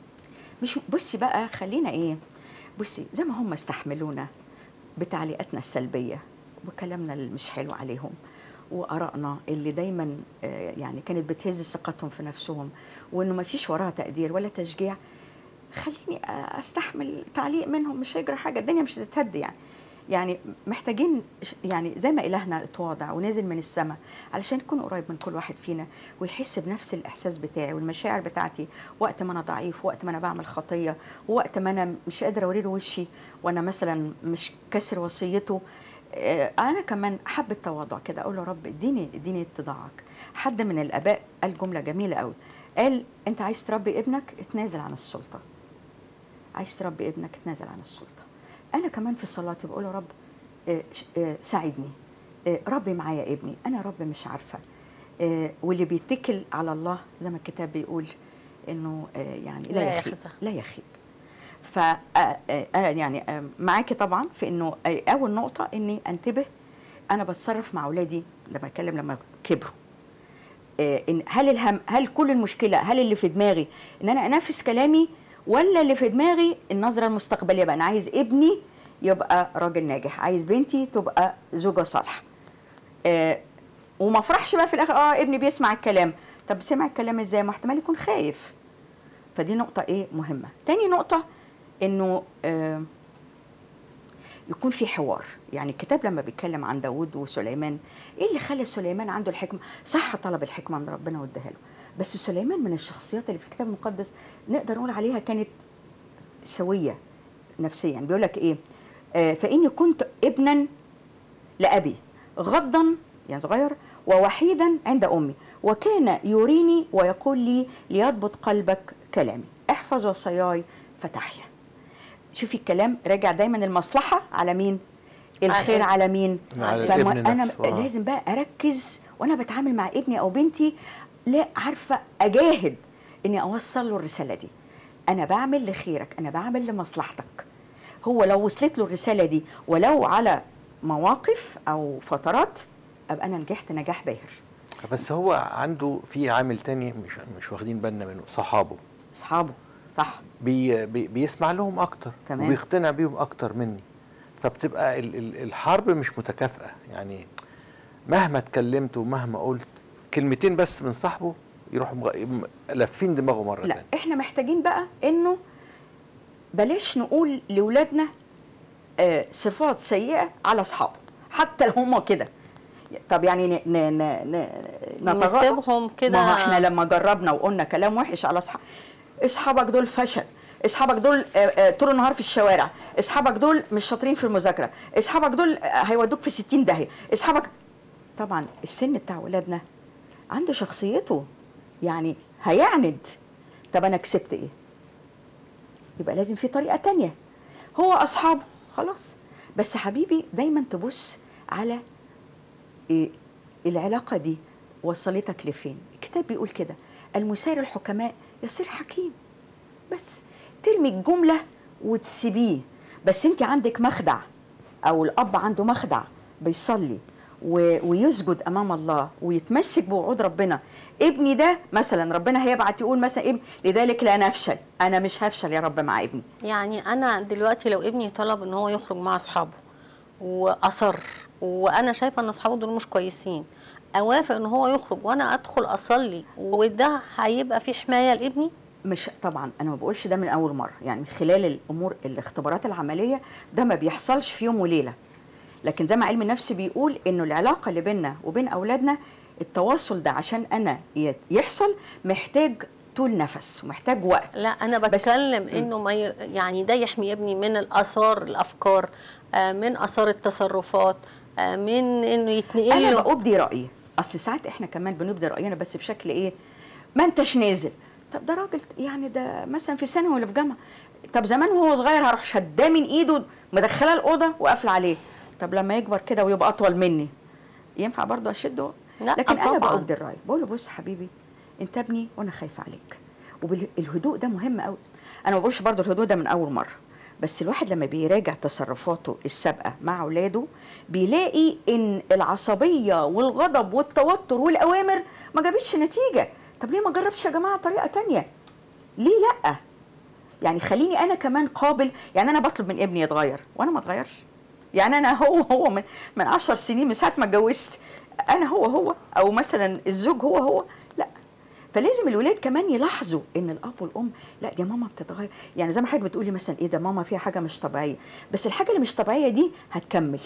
مش بصي بقى خلينا ايه بصي زي ما هم استحملونا بتعليقاتنا السلبيه وكلامنا اللي مش حلو عليهم وارائنا اللي دايما آه، يعني كانت بتهز ثقتهم في نفسهم وانه ما فيش وراها تقدير ولا تشجيع خليني آه، استحمل تعليق منهم مش هيجرى حاجه الدنيا مش هتتهد يعني يعني محتاجين ش- يعني زي ما إلهنا اتواضع ونزل من السماء علشان يكون قريب من كل واحد فينا ويحس بنفس الإحساس بتاعي والمشاعر بتاعتي وقت ما أنا ضعيف وقت ما أنا بعمل خطية ووقت ما أنا مش قادرة أوريله وشي وأنا مثلا مش كسر وصيته آه، أنا كمان حب التواضع كده أقول له رب اديني اديني اتضاعك حد من الآباء قال جملة جميلة قوي قال أنت عايز تربي ابنك اتنازل عن السلطة عايز تربي ابنك اتنازل عن السلطه انا كمان في صلاتي بقول يا رب آه، ش- آه، ساعدني آه، ربي معايا ابني انا رب مش عارفه آه، واللي بيتكل على الله زي ما الكتاب بيقول انه آه، يعني لا, لا يخيب يخزى. لا يخيب ف آه، آه، آه، يعني آه، معاكي طبعا في انه آه، اول نقطه اني انتبه انا بتصرف مع اولادي لما اتكلم لما كبروا آه، إن هل الهم هل كل المشكله هل اللي في دماغي ان انا انفذ كلامي ولا اللي في دماغي النظره المستقبليه بقى انا عايز ابني يبقى راجل ناجح عايز بنتي تبقى زوجه صالحه آه وما افرحش بقى في الاخر اه ابني بيسمع الكلام طب سمع الكلام ازاي ما احتمال يكون خايف فدي نقطه ايه مهمه تاني نقطه انه آه يكون في حوار يعني الكتاب لما بيتكلم عن داود وسليمان ايه اللي خلى سليمان عنده الحكمه صح طلب الحكمه من ربنا واداها له بس سليمان من الشخصيات اللي في الكتاب المقدس نقدر نقول عليها كانت سويه نفسيا بيقول لك ايه آه فاني كنت ابنا لابي غضا يعني صغير ووحيدا عند امي وكان يريني ويقول لي ليضبط قلبك كلامي احفظ وصاياي فتحيا شوفي الكلام راجع دايما المصلحه على مين الخير على على مين على فما الابن انا نفسه، آه. لازم بقى اركز وانا بتعامل مع ابني او بنتي لا عارفه اجاهد اني اوصل له الرساله دي انا بعمل لخيرك انا بعمل لمصلحتك هو لو وصلت له الرساله دي ولو على مواقف او فترات ابقى انا نجحت نجاح باهر بس هو عنده في عامل تاني مش مش واخدين بالنا منه صحابه اصحابه صح بي بي بيسمع لهم اكتر تمام. وبيقتنع بيهم اكتر مني فبتبقى ال ال الحرب مش متكافئه يعني مهما اتكلمت ومهما قلت كلمتين بس من صاحبه يروحوا مغ- م- لافين دماغه مره لا تانية احنا محتاجين بقى انه بلاش نقول لاولادنا آه، صفات سيئه على اصحابه حتى لو هم كده طب يعني ن ن ن ن نتغ- نسيبهم كده ما هو احنا لما جربنا وقلنا كلام وحش على اصحاب اصحابك دول فشل اصحابك دول آه، آه، طول النهار في الشوارع اصحابك دول مش شاطرين في المذاكره اصحابك دول آه، هيودوك في 60 داهيه اصحابك طبعا السن بتاع ولادنا عنده شخصيته يعني هيعند طب انا كسبت ايه يبقى لازم في طريقه تانية هو اصحابه خلاص بس حبيبي دايما تبص على إيه العلاقه دي وصلتك لفين الكتاب بيقول كده المسار الحكماء يصير حكيم بس ترمي الجمله وتسيبيه بس انت عندك مخدع او الاب عنده مخدع بيصلي و- ويسجد امام الله ويتمسك بوعود ربنا ابني ده مثلا ربنا هيبعت يقول مثلا ابن لذلك لا نفشل انا مش هفشل يا رب مع ابني يعني انا دلوقتي لو ابني طلب ان هو يخرج مع اصحابه واصر وانا شايفه ان اصحابه دول مش كويسين اوافق ان هو يخرج وانا ادخل اصلي وده هيبقى في حمايه لابني مش طبعا انا ما بقولش ده من اول مره يعني من خلال الامور الاختبارات العمليه ده ما بيحصلش في يوم وليله لكن زي ما علم النفس بيقول انه العلاقه اللي بيننا وبين اولادنا التواصل ده عشان انا ي- يحصل محتاج طول نفس ومحتاج وقت لا انا بس- بتكلم انه ما ي... يعني ده يحمي ابني من الاثار الافكار آه، من اثار التصرفات آه، من انه يتنقل انا له بأبدي رايي اصل ساعات احنا كمان بنبدي راينا بس بشكل ايه ما انتش نازل طب ده راجل يعني ده مثلا في ثانوي ولا في جامعه طب زمان وهو صغير هروح شداه من ايده مدخلاه الاوضه وقافله عليه طب لما يكبر كده ويبقى اطول مني ينفع برضه اشده لا لكن انا طبعاً. بأبدي الراي بقول له بص حبيبي انت ابني وانا خايفه عليك والهدوء ده مهم قوي انا ما بقولش برضه الهدوء ده من اول مره بس الواحد لما بيراجع تصرفاته السابقه مع اولاده بيلاقي ان العصبيه والغضب والتوتر والاوامر ما جابتش نتيجه طب ليه ما جربش يا جماعه طريقه تانية ليه لا يعني خليني انا كمان قابل يعني انا بطلب من ابني يتغير وانا ما اتغيرش يعني انا هو هو من من 10 سنين من ساعه ما اتجوزت انا هو هو او مثلا الزوج هو هو لا فلازم الولاد كمان يلاحظوا ان الاب والام لا دي ماما بتتغير يعني زي ما حضرتك بتقولي مثلا ايه ده ماما فيها حاجه مش طبيعيه بس الحاجه اللي مش طبيعيه دي هتكمل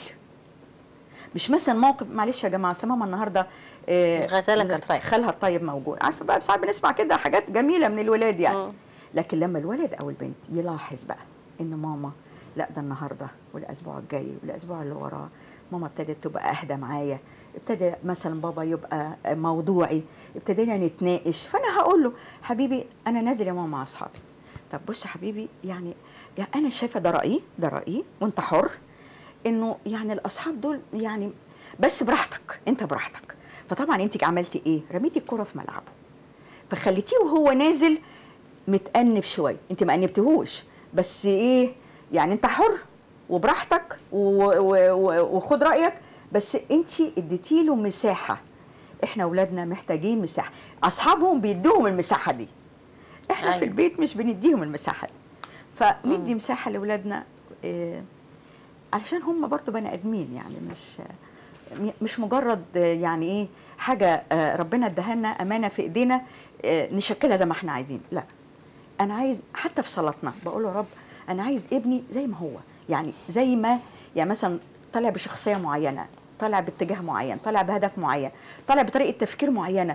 مش مثلا موقف معلش يا جماعه اصل ماما النهارده آه، الغزالة كانت رايحة. خالها الطيب موجود عارفه بقى ساعات بنسمع كده حاجات جميله من الولاد يعني مم. لكن لما الولد او البنت يلاحظ بقى ان ماما لا ده النهارده والاسبوع الجاي والاسبوع اللي وراه ماما ابتدت تبقى اهدى معايا ابتدى مثلا بابا يبقى موضوعي ابتدينا نتناقش فانا هقول له حبيبي انا نازل يا ماما مع اصحابي طب بص يا حبيبي يعني, يعني انا شايفه ده رايي ده رايي وانت حر انه يعني الاصحاب دول يعني بس براحتك انت براحتك فطبعا انت عملتي ايه رميتي الكره في ملعبه فخليتيه وهو نازل متأنب شويه انت ما أنبتهوش بس ايه يعني انت حر وبراحتك و- و- و- وخد رايك بس انت اديتي له مساحه احنا اولادنا محتاجين مساحه اصحابهم بيدوهم المساحه دي احنا أيوة. في البيت مش بنديهم المساحه دي فندي مساحه لاولادنا إيه علشان هم برضو بني ادمين يعني مش مش مجرد يعني ايه حاجه آه، ربنا اداها لنا امانه في ايدينا آه، نشكلها زي ما احنا عايزين لا انا عايز حتى في صلاتنا بقول له يا رب انا عايز ابني زي ما هو يعني زي ما يعني مثلا طالع بشخصيه معينه طالع باتجاه معين طالع بهدف معين طالع بطريقه تفكير معينه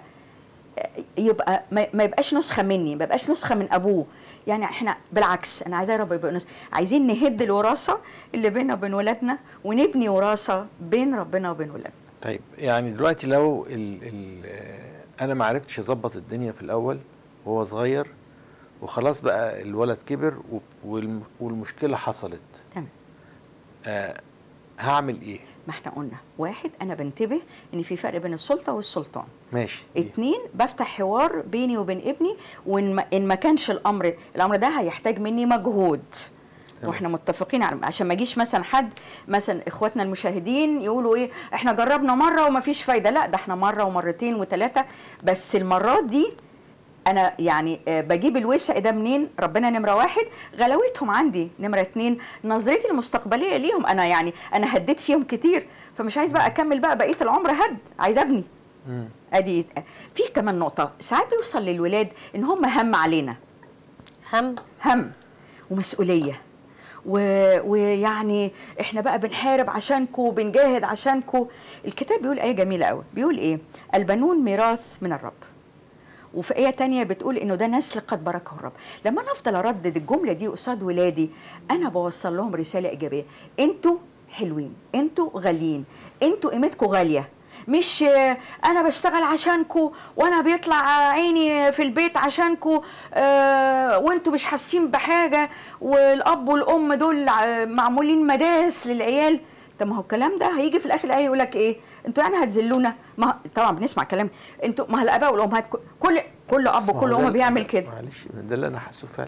يبقى ما ما يبقاش نسخه مني ما يبقاش نسخه من ابوه يعني احنا بالعكس انا عايزاه يا رب يبقى نسخة. عايزين نهد الوراثه اللي بيننا وبين ولادنا ونبني وراثه بين ربنا وبين ولادنا طيب يعني دلوقتي لو ال ال آه، انا ما عرفتش اظبط الدنيا في الاول وهو صغير وخلاص بقى الولد كبر و- والم- والمشكله حصلت تمام آه هعمل ايه ما احنا قلنا واحد انا بنتبه ان في فرق بين السلطه والسلطان ماشي دي. اتنين بفتح حوار بيني وبين ابني وان ما, إن ما كانش الامر الامر ده هيحتاج مني مجهود تمام. واحنا متفقين على عشان ما يجيش مثلا حد مثلا اخواتنا المشاهدين يقولوا ايه احنا جربنا مره وما فيش فايده لا ده احنا مره ومرتين وثلاثه بس المرات دي انا يعني آه، بجيب الوسع ده منين ربنا نمره واحد غلاوتهم عندي نمره اتنين نظرتي المستقبليه ليهم انا يعني انا هديت فيهم كتير فمش عايز بقى اكمل بقى بقيه العمر هد عايز ابني مم. ادي في كمان نقطه ساعات بيوصل للولاد ان هم هم علينا هم هم ومسؤوليه و... ويعني احنا بقى بنحارب عشانكو وبنجاهد عشانكو الكتاب بيقول ايه جميله قوي بيقول ايه البنون ميراث من الرب وفي آية تانية بتقول إنه ده نسل قد باركه الرب لما أنا أفضل أردد الجملة دي قصاد ولادي أنا بوصل لهم رسالة إيجابية أنتوا حلوين أنتوا غاليين أنتوا قيمتكم غالية مش آه، انا بشتغل عشانكو وانا بيطلع عيني في البيت عشانكو آه وانتوا مش حاسين بحاجه والاب والام دول آه، معمولين مدارس للعيال طب ما هو الكلام ده هيجي في الاخر الايه يقول لك ايه انتوا يعني هتذلونا ما طبعا بنسمع كلام انتوا ما هو الاباء والامهات كل- كل كل اب ما هو وكل ده- ام بيعمل كده معلش ده اللي انا حاسه فعلا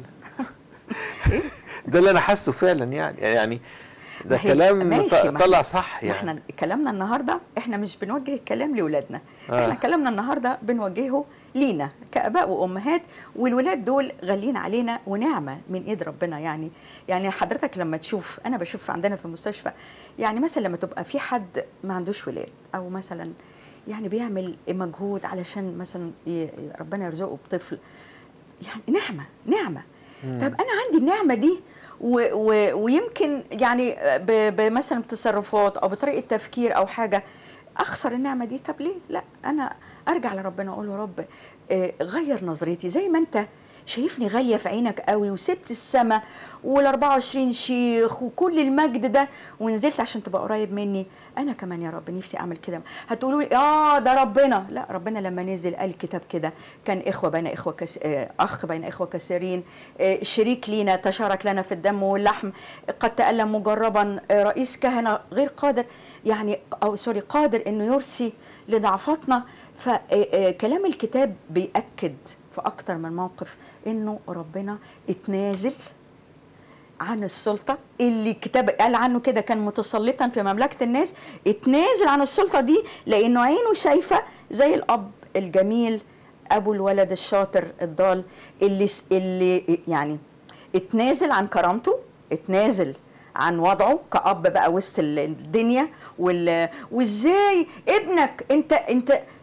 ده اللي انا حاسه فعلا يعني يعني ده ما هي- كلام ماشي، ط- ما طلع احنا- صح ما يعني احنا كلامنا النهارده احنا مش بنوجه الكلام لاولادنا آه. احنا كلامنا النهارده بنوجهه لينا كاباء وامهات والولاد دول غاليين علينا ونعمه من ايد ربنا يعني يعني حضرتك لما تشوف انا بشوف عندنا في المستشفى يعني مثلا لما تبقى في حد ما عندوش ولاد او مثلا يعني بيعمل مجهود علشان مثلا ي- ربنا يرزقه بطفل يعني نعمه نعمه مم. طب انا عندي النعمه دي و و ويمكن يعني ب- بمثلا تصرفات او بطريقه تفكير او حاجه اخسر النعمه دي طب ليه لا انا ارجع لربنا اقول له يا رب آه، غير نظرتي زي ما انت شايفني غاليه في عينك قوي وسبت السما وال 24 شيخ وكل المجد ده ونزلت عشان تبقى قريب مني انا كمان يا رب نفسي اعمل كده هتقولوا لي اه ده ربنا لا ربنا لما نزل قال الكتاب كده كان اخوه بين اخوه كس... آه، اخ بين اخوه كثيرين آه، شريك لينا تشارك لنا في الدم واللحم قد تالم مجربا آه، رئيس كهنه غير قادر يعني او سوري قادر انه يرثي لضعفاتنا فكلام الكتاب بيأكد في أكتر من موقف إنه ربنا اتنازل عن السلطة اللي الكتاب قال عنه كده كان متسلطا في مملكة الناس اتنازل عن السلطة دي لأنه عينه شايفة زي الأب الجميل أبو الولد الشاطر الضال اللي اللي يعني اتنازل عن كرامته اتنازل عن وضعه كأب بقى وسط الدنيا وال... وازاي ابنك انت انت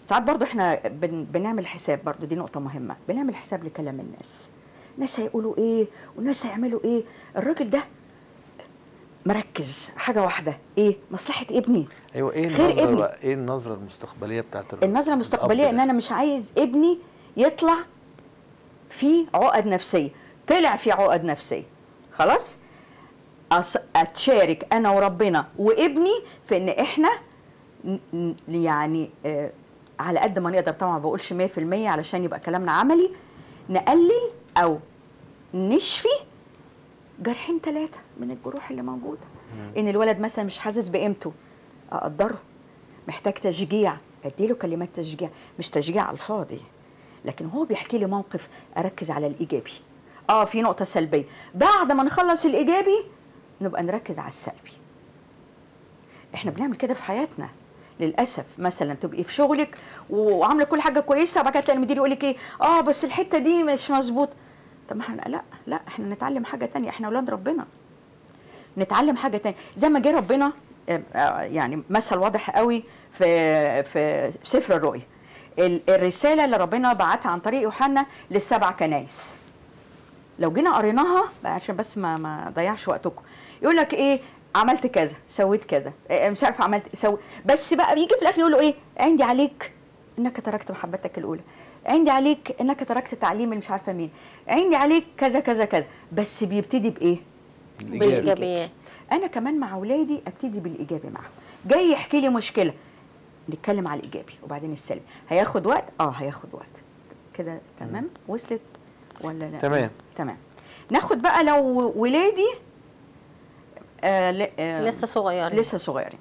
ساعات برضو احنا بن بنعمل حساب برضو دي نقطه مهمه بنعمل حساب لكلام الناس الناس هيقولوا ايه والناس هيعملوا ايه الراجل ده مركز حاجه واحده ايه مصلحه ابني ايوه ايه خير النظره ابني. بقى ايه النظره المستقبليه بتاعت الر- النظره المستقبليه الأب ان ده؟ انا مش عايز ابني يطلع في عقد نفسيه طلع في عقد نفسيه خلاص أص- اتشارك انا وربنا وابني في ان احنا ن- ن- يعني آه على قد ما نقدر طبعا ما بقولش 100% علشان يبقى كلامنا عملي نقلل او نشفي جرحين ثلاثه من الجروح اللي موجوده ان الولد مثلا مش حاسس بقيمته اقدره محتاج تشجيع اديله كلمات تشجيع مش تشجيع على الفاضي لكن هو بيحكي لي موقف اركز على الايجابي اه في نقطه سلبيه بعد ما نخلص الايجابي نبقى نركز على السلبي احنا بنعمل كده في حياتنا للاسف مثلا تبقي في شغلك وعامله كل حاجه كويسه وبعد كده تلاقي المدير يقول لك ايه اه بس الحته دي مش مظبوط طب ما احنا لا لا احنا نتعلم حاجه تانية احنا اولاد ربنا نتعلم حاجه تانية زي ما جه ربنا آه، آه، يعني مثل واضح قوي في في سفر الرؤيا ال- الرساله اللي ربنا بعتها عن طريق يوحنا للسبع كنايس لو جينا قريناها بقى عشان بس ما ما ضيعش وقتكم يقول لك ايه عملت كذا سويت كذا إيه مش عارفه عملت سوي بس بقى بيجي في الاخر يقول له ايه عندي عليك انك تركت محبتك الاولى عندي عليك انك تركت تعليم اللي مش عارفه مين عندي عليك كذا كذا كذا بس بيبتدي بايه الإيجابي. بالايجابيات انا كمان مع اولادي ابتدي بالايجابي معاهم جاي يحكي لي مشكله نتكلم على الايجابي وبعدين السلبي هياخد وقت اه هياخد وقت كده تمام وصلت ولا لا تمام. تمام ناخد بقى لو ولادي آه ل- آه لسه صغيرين لسه صغيرين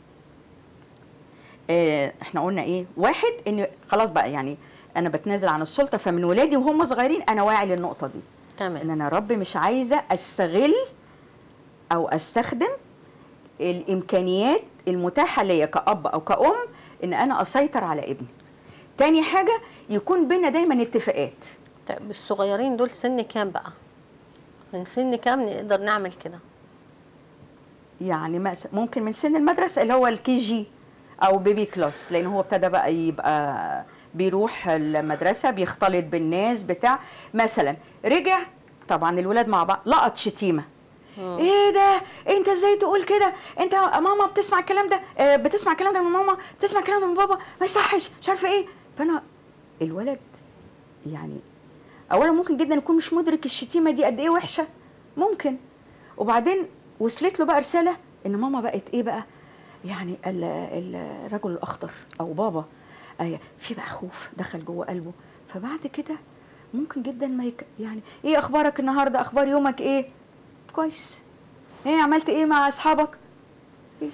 آه احنا قلنا ايه واحد ان خلاص بقى يعني انا بتنازل عن السلطه فمن ولادي وهم صغيرين انا واعي للنقطه دي ان تمام انا رب مش عايزه استغل او استخدم الامكانيات المتاحه ليا كاب او كأم ان انا اسيطر على ابني تاني حاجه يكون بينا دايما اتفاقات طيب الصغيرين دول سن كام بقى من سن كام نقدر نعمل كده يعني مس- ممكن من سن المدرسه اللي هو الكي جي او بيبي كلاس لان هو ابتدى بقى يبقى بيروح المدرسه بيختلط بالناس بتاع مثلا رجع طبعا الولاد مع بعض لقط شتيمه ايه ده انت ازاي تقول كده انت ماما بتسمع الكلام ده آه، بتسمع الكلام ده من ماما بتسمع الكلام ده من بابا ما يصحش مش عارفه ايه فانا الولد يعني اولا ممكن جدا يكون مش مدرك الشتيمه دي قد ايه وحشه ممكن وبعدين وصلت له بقى رساله ان ماما بقت ايه بقى يعني ال- ال- الرجل الاخضر او بابا آه، في بقى خوف دخل جوه قلبه فبعد كده ممكن جدا ما يك... يعني ايه اخبارك النهارده اخبار يومك ايه كويس ايه عملت ايه مع اصحابك ايش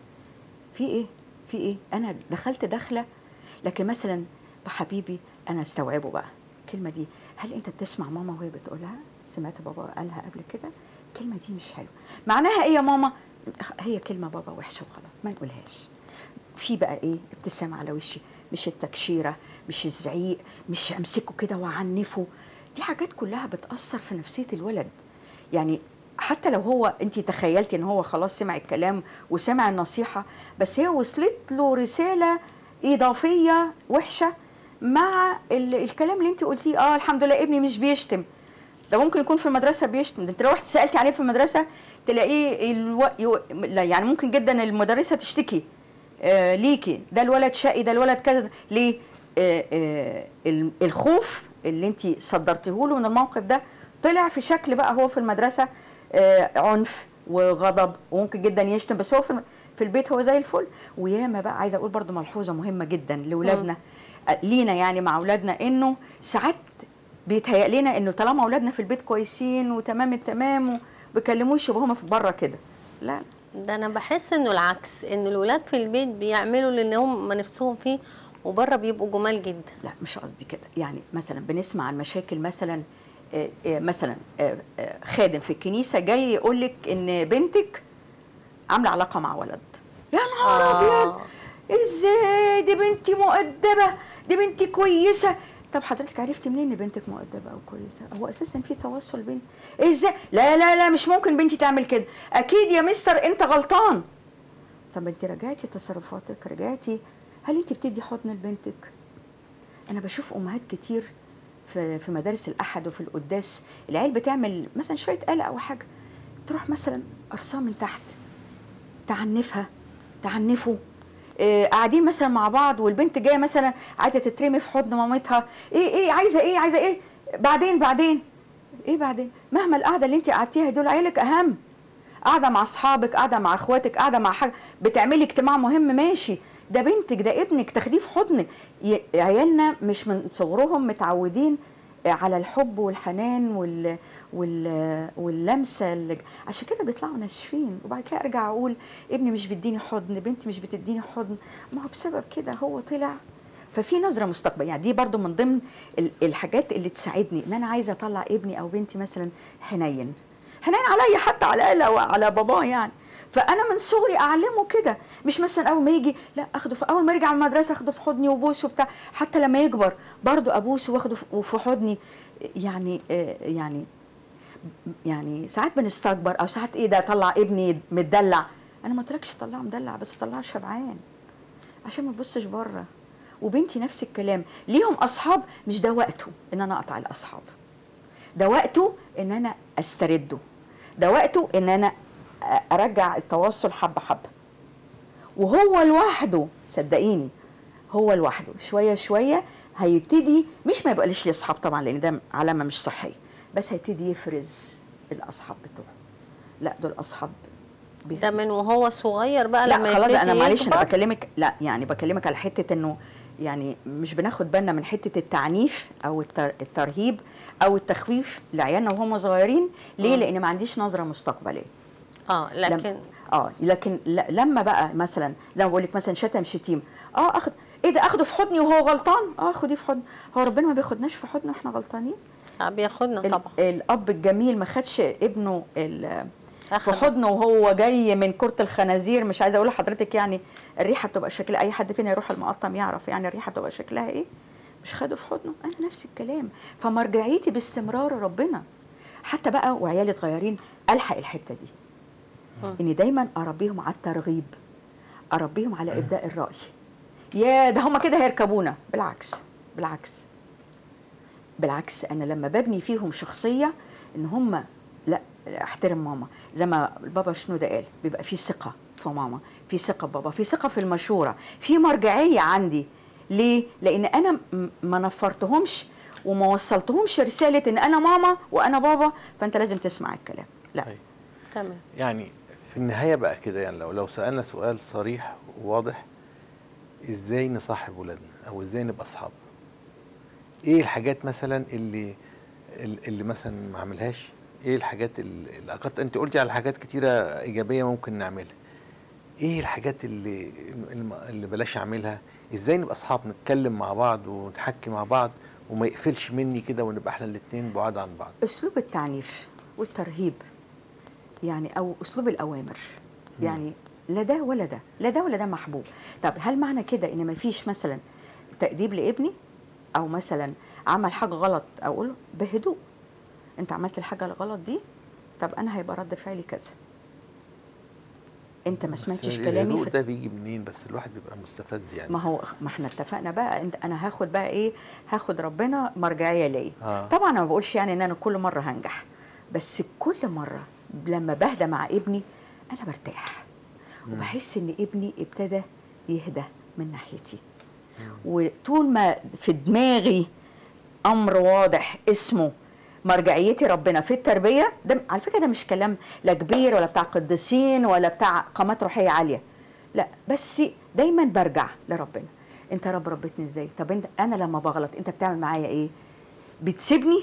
في ايه في ايه انا دخلت دخله لكن مثلا حبيبي انا استوعبه بقى الكلمه دي هل انت بتسمع ماما وهي بتقولها سمعت بابا قالها قبل كده الكلمه دي مش حلوه معناها ايه يا ماما هي كلمه بابا وحشه وخلاص ما نقولهاش في بقى ايه ابتسامه على وشي مش التكشيره مش الزعيق مش امسكه كده واعنفه دي حاجات كلها بتاثر في نفسيه الولد يعني حتى لو هو انت تخيلتي ان هو خلاص سمع الكلام وسمع النصيحه بس هي وصلت له رساله اضافيه وحشه مع ال- الكلام اللي انت قلتيه اه الحمد لله ابني مش بيشتم ده ممكن يكون في المدرسه بيشتم ده انت لو رحت سالتي عليه في المدرسه تلاقيه الو... يو... لا يعني ممكن جدا المدرسه تشتكي آه ليكي ده الولد شقي ده الولد كذا ليه آه آه ال- الخوف اللي انت صدرتيه له من الموقف ده طلع في شكل بقى هو في المدرسه آه عنف وغضب وممكن جدا يشتم بس هو في الم- في البيت هو زي الفل وياما بقى عايزه اقول برضو ملحوظه مهمه جدا لاولادنا آه، لينا يعني مع اولادنا انه ساعات بيتهيأ لنا انه طالما اولادنا في البيت كويسين وتمام التمام وما بيكلموش يبقى هم في بره كده لا ده انا بحس انه العكس ان الولاد في البيت بيعملوا اللي هم نفسهم فيه وبره بيبقوا جمال جدا لا مش قصدي كده يعني مثلا بنسمع عن مشاكل مثلا آه، آه، مثلا آه، آه، خادم في الكنيسه جاي يقول لك ان بنتك عامله علاقه مع ولد يا نهار آه. ابيض ازاي دي بنتي مؤدبه دي بنتي كويسه طب حضرتك عرفتي منين ان بنتك مؤدبه او كويسه هو اساسا في توصل بين ازاي لا لا لا مش ممكن بنتي تعمل كده اكيد يا مستر انت غلطان طب انت راجعتي تصرفاتك راجعتي هل انت بتدي حضن لبنتك انا بشوف امهات كتير في في مدارس الاحد وفي القداس العيال بتعمل مثلا شويه قلق او حاجه تروح مثلا قرصاه من تحت تعنفها تعنفه آه، قاعدين مثلا مع بعض والبنت جايه مثلا عايزه تترمي في حضن مامتها ايه ايه عايزه ايه عايزه ايه بعدين بعدين ايه بعدين مهما القعده اللي انت قعدتيها دول عيالك اهم قاعده مع اصحابك قاعده مع اخواتك قاعده مع حاجه بتعملي اجتماع مهم ماشي ده بنتك ده ابنك تاخديه في حضنك ي- عيالنا مش من صغرهم متعودين على الحب والحنان وال وال واللمسه اللي عشان كده بيطلعوا ناشفين وبعد كده ارجع اقول ابني مش بيديني حضن بنتي مش بتديني حضن ما هو بسبب كده هو طلع ففي نظره مستقبل يعني دي برضو من ضمن ال- الحاجات اللي تساعدني ان انا عايزه اطلع ابني او بنتي مثلا حنين حنين عليا حتى على الاقل او على باباه يعني فانا من صغري اعلمه كده مش مثلا اول ما يجي لا اخده في اول ما يرجع من المدرسه اخده في حضني وبوسه وبتاع حتى لما يكبر برضو ابوسه واخده في- في حضني يعني آه، يعني يعني ساعات بنستكبر او ساعات ايه ده طلع ابني متدلع انا ما قلتلكش طلعه مدلع بس طلعه شبعان عشان ما تبصش بره وبنتي نفس الكلام ليهم اصحاب مش ده وقته ان انا اقطع الاصحاب ده وقته ان انا استرده ده وقته ان انا ارجع التواصل حبه حبه وهو لوحده صدقيني هو لوحده شويه شويه هيبتدي مش ما يبقاش لي اصحاب طبعا لان ده علامه مش صحيه بس هيبتدي يفرز الاصحاب بتوعه لا دول اصحاب بي- ده من وهو صغير بقى لا لما خلاص يبتدي انا معلش انا يكبر؟ بكلمك لا يعني بكلمك على حته انه يعني مش بناخد بالنا من حته التعنيف او التر الترهيب او التخويف لعيالنا وهم صغيرين ليه؟ مم. لان ما عنديش نظره مستقبليه اه لم- لكن اه لكن ل- لما بقى مثلا زي ما بقول لك مثلا شتم شتيم اه اخد ايه ده اخده في حضني وهو غلطان اه خديه في حضن هو ربنا ما بياخدناش في حضنه واحنا غلطانين آه، بياخدنا ال- طبعا الاب الجميل ما خدش ابنه ال- في أخد. حضنه وهو جاي من كرة الخنازير مش عايزه اقول لحضرتك يعني الريحه بتبقى شكلها اي حد فينا يروح المقطم يعرف يعني الريحه بتبقى شكلها ايه مش خده في حضنه انا نفس الكلام فمرجعيتي باستمرار ربنا حتى بقى وعيالي صغيرين الحق الحته دي مم. اني دايما اربيهم على الترغيب اربيهم على ابداء الراي يا ده هم كده هيركبونا بالعكس بالعكس بالعكس انا لما ببني فيهم شخصيه ان هم لا احترم ماما زي ما البابا شنودة قال بيبقى في ثقه في ماما في ثقه بابا في ثقه في المشوره في مرجعيه عندي ليه لان انا م- ما نفرتهمش وما وصلتهمش رساله ان انا ماما وانا بابا فانت لازم تسمع الكلام لا أيوة. تمام يعني في النهاية بقى كده يعني لو لو سألنا سؤال صريح وواضح ازاي نصاحب ولادنا او ازاي نبقى اصحاب ايه الحاجات مثلا اللي اللي مثلا ما عملهاش ايه الحاجات اللي اللي أعتقد انت قلتي على حاجات كتيرة ايجابية ممكن نعملها ايه الحاجات اللي اللي بلاش اعملها ازاي نبقى اصحاب نتكلم مع بعض ونتحكي مع بعض وما يقفلش مني كده ونبقى احنا الاتنين بعاد عن بعض اسلوب التعنيف والترهيب يعني او اسلوب الاوامر يعني لا ده ولا ده لا ده ولا ده محبوب طب هل معنى كده ان مفيش مثلا تأديب لابني او مثلا عمل حاجه غلط اقول له بهدوء انت عملت الحاجه الغلط دي طب انا هيبقى رد فعلي كذا انت ما بس سمعتش كلامي الهدوء في ده بيجي منين بس الواحد بيبقى مستفز يعني ما هو ما احنا اتفقنا بقى انت انا هاخد بقى ايه هاخد ربنا مرجعيه ليا آه. طبعا انا ما بقولش يعني ان انا كل مره هنجح بس كل مره لما بهدى مع ابني انا برتاح وبحس ان ابني ابتدى يهدى من ناحيتي وطول ما في دماغي امر واضح اسمه مرجعيتي ربنا في التربيه ده على فكره ده مش كلام لا كبير ولا بتاع قديسين ولا بتاع قامات روحيه عاليه لا بس دايما برجع لربنا انت يا رب ربيتني ازاي طب انت انا لما بغلط انت بتعمل معايا ايه بتسيبني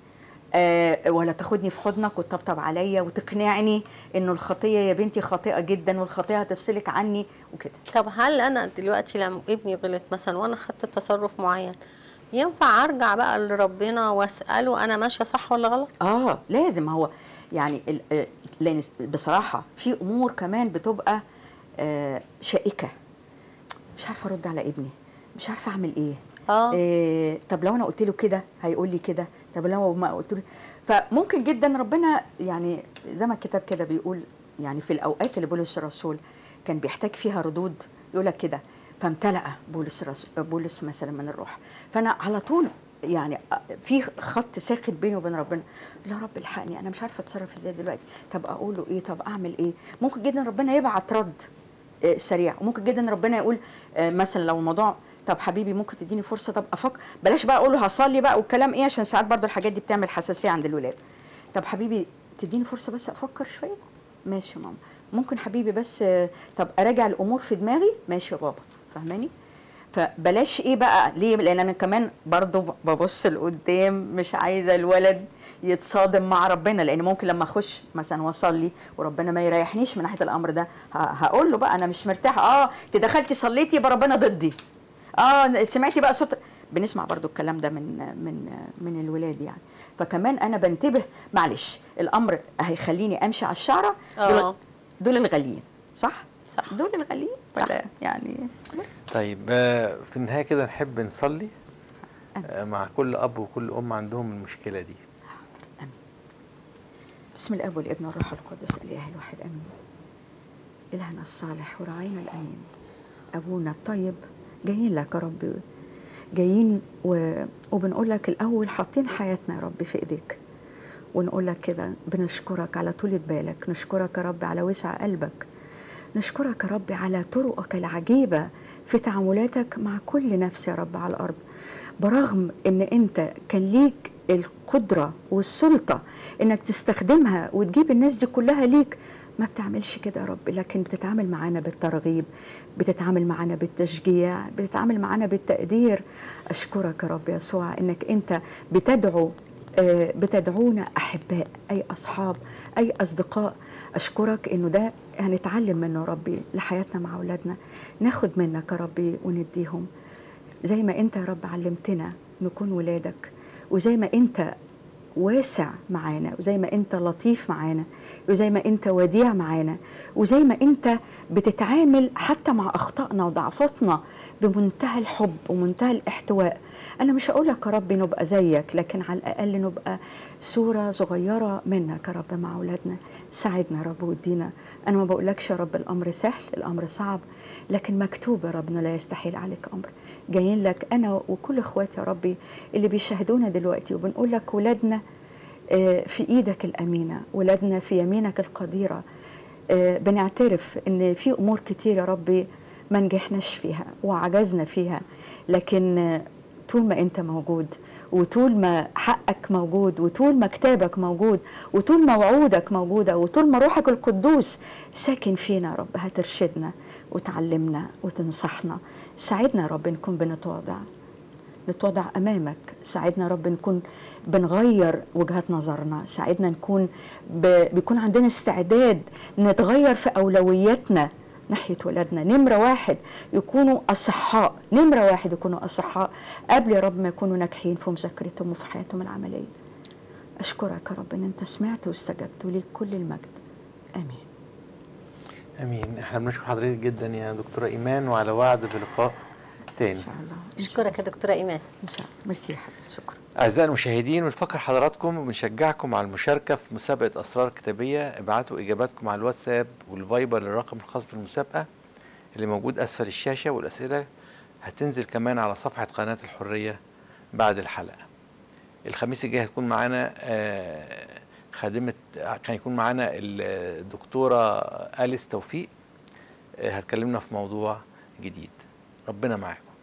آه ولا تاخدني في حضنك وتطبطب عليا وتقنعني انه الخطيه يا بنتي خاطئه جدا والخطيه هتفصلك عني وكده طب هل انا دلوقتي لما ابني غلط مثلا وانا خدت تصرف معين ينفع ارجع بقى لربنا واساله انا ماشيه صح ولا غلط اه لازم هو يعني ال- آه، لان بصراحه في امور كمان بتبقى آه شائكه مش عارفه ارد على ابني مش عارفه اعمل ايه اه إيه طب لو انا قلت له كده هيقول لي كده طب لو ما قلت له فممكن جدا ربنا يعني زي ما الكتاب كده بيقول يعني في الاوقات اللي بولس الرسول كان بيحتاج فيها ردود يقول لك كده فامتلأ بولس رس... بولس مثلا من الروح فانا على طول يعني في خط ساخن بيني وبين ربنا يا رب الحقني انا مش عارفه اتصرف ازاي دلوقتي طب اقول له ايه طب اعمل ايه ممكن جدا ربنا يبعت رد آه، سريع وممكن جدا ربنا يقول آه، مثلا لو الموضوع طب حبيبي ممكن تديني فرصه طب افكر بلاش بقى اقول له هصلي بقى والكلام ايه عشان ساعات برضو الحاجات دي بتعمل حساسيه عند الولاد طب حبيبي تديني فرصه بس افكر شويه ماشي يا ماما ممكن حبيبي بس آه، طب اراجع الامور في دماغي ماشي يا بابا فاهماني فبلاش ايه بقى ليه لان انا كمان برضو ببص لقدام مش عايزه الولد يتصادم مع ربنا لان ممكن لما اخش مثلا واصلي وربنا ما يريحنيش من ناحيه الامر ده ه- هقول له بقى انا مش مرتاحه اه انت دخلتي صليتي يبقى ربنا ضدي اه سمعتي بقى صوت بنسمع برضو الكلام ده من من من الولاد يعني فكمان انا بنتبه معلش الامر هيخليني امشي على الشعره دول, آه. دول الغاليين صح صح. دول الغاليين صح. ولا يعني طيب آه، في النهايه كده نحب نصلي آه، مع كل اب وكل ام عندهم المشكله دي امين بسم الاب والابن والروح القدس الاله الواحد امين الهنا الصالح وراعينا الامين ابونا الطيب جايين لك يا رب جايين و... وبنقول لك الاول حاطين حياتنا يا رب في ايديك ونقول لك كده بنشكرك على طولة بالك نشكرك يا رب على وسع قلبك نشكرك يا رب على طرقك العجيبة في تعاملاتك مع كل نفس يا رب على الأرض برغم ان انت كان ليك القدرة والسلطة انك تستخدمها وتجيب الناس دي كلها ليك ما بتعملش كده يا رب لكن بتتعامل معانا بالترغيب بتتعامل معانا بالتشجيع بتتعامل معانا بالتقدير أشكرك يا رب يسوع إنك أنت بتدعو آه، بتدعونا أحباء أي أصحاب أي أصدقاء أشكرك إنه ده هنتعلم منه يا ربي لحياتنا مع أولادنا ناخد منك يا ربي ونديهم زي ما أنت يا رب علمتنا نكون ولادك وزي ما أنت واسع معانا وزي ما انت لطيف معانا وزي ما انت وديع معانا وزي ما انت بتتعامل حتى مع اخطائنا وضعفاتنا بمنتهى الحب ومنتهى الاحتواء انا مش هقول لك يا رب نبقى زيك لكن على الاقل نبقى صوره صغيره منك يا رب مع اولادنا ساعدنا يا رب وادينا انا ما بقولكش يا رب الامر سهل الامر صعب لكن مكتوب يا رب انه لا يستحيل عليك امر جايين لك انا وكل اخواتي يا ربي اللي بيشاهدونا دلوقتي وبنقول لك ولادنا آه، في ايدك الامينه ولادنا في يمينك القديره آه، بنعترف ان في امور كتير يا ربي ما نجحناش فيها وعجزنا فيها لكن آه، طول ما انت موجود وطول ما حقك موجود وطول ما كتابك موجود وطول ما وعودك موجودة وطول ما روحك القدوس ساكن فينا يا رب هترشدنا وتعلمنا وتنصحنا ساعدنا يا رب نكون بنتواضع نتواضع امامك ساعدنا يا رب نكون بنغير وجهات نظرنا ساعدنا نكون ب... بيكون عندنا استعداد نتغير في اولوياتنا ناحيه ولادنا نمره واحد يكونوا اصحاء نمره واحد يكونوا اصحاء قبل يا رب ما يكونوا ناجحين في مذاكرتهم وفي حياتهم العمليه اشكرك يا رب ان انت سمعت واستجبت وليك كل المجد امين امين احنا بنشكر حضرتك جدا يا دكتوره ايمان وعلى وعد بلقاء ان تاني شاء الله إن شاء اشكرك يا دكتوره ايمان ان شاء الله ميرسي يا حبيبي شكرا أعزائي المشاهدين بنفكر حضراتكم وبنشجعكم على المشاركة في مسابقة أسرار كتابية ابعتوا إجاباتكم على الواتساب والفايبر للرقم الخاص بالمسابقة اللي موجود أسفل الشاشة والأسئلة هتنزل كمان على صفحة قناة الحرية بعد الحلقة الخميس الجاي هتكون معانا آه، خادمة كان يكون معانا الدكتورة أليس توفيق آه، هتكلمنا في موضوع جديد ربنا معاكم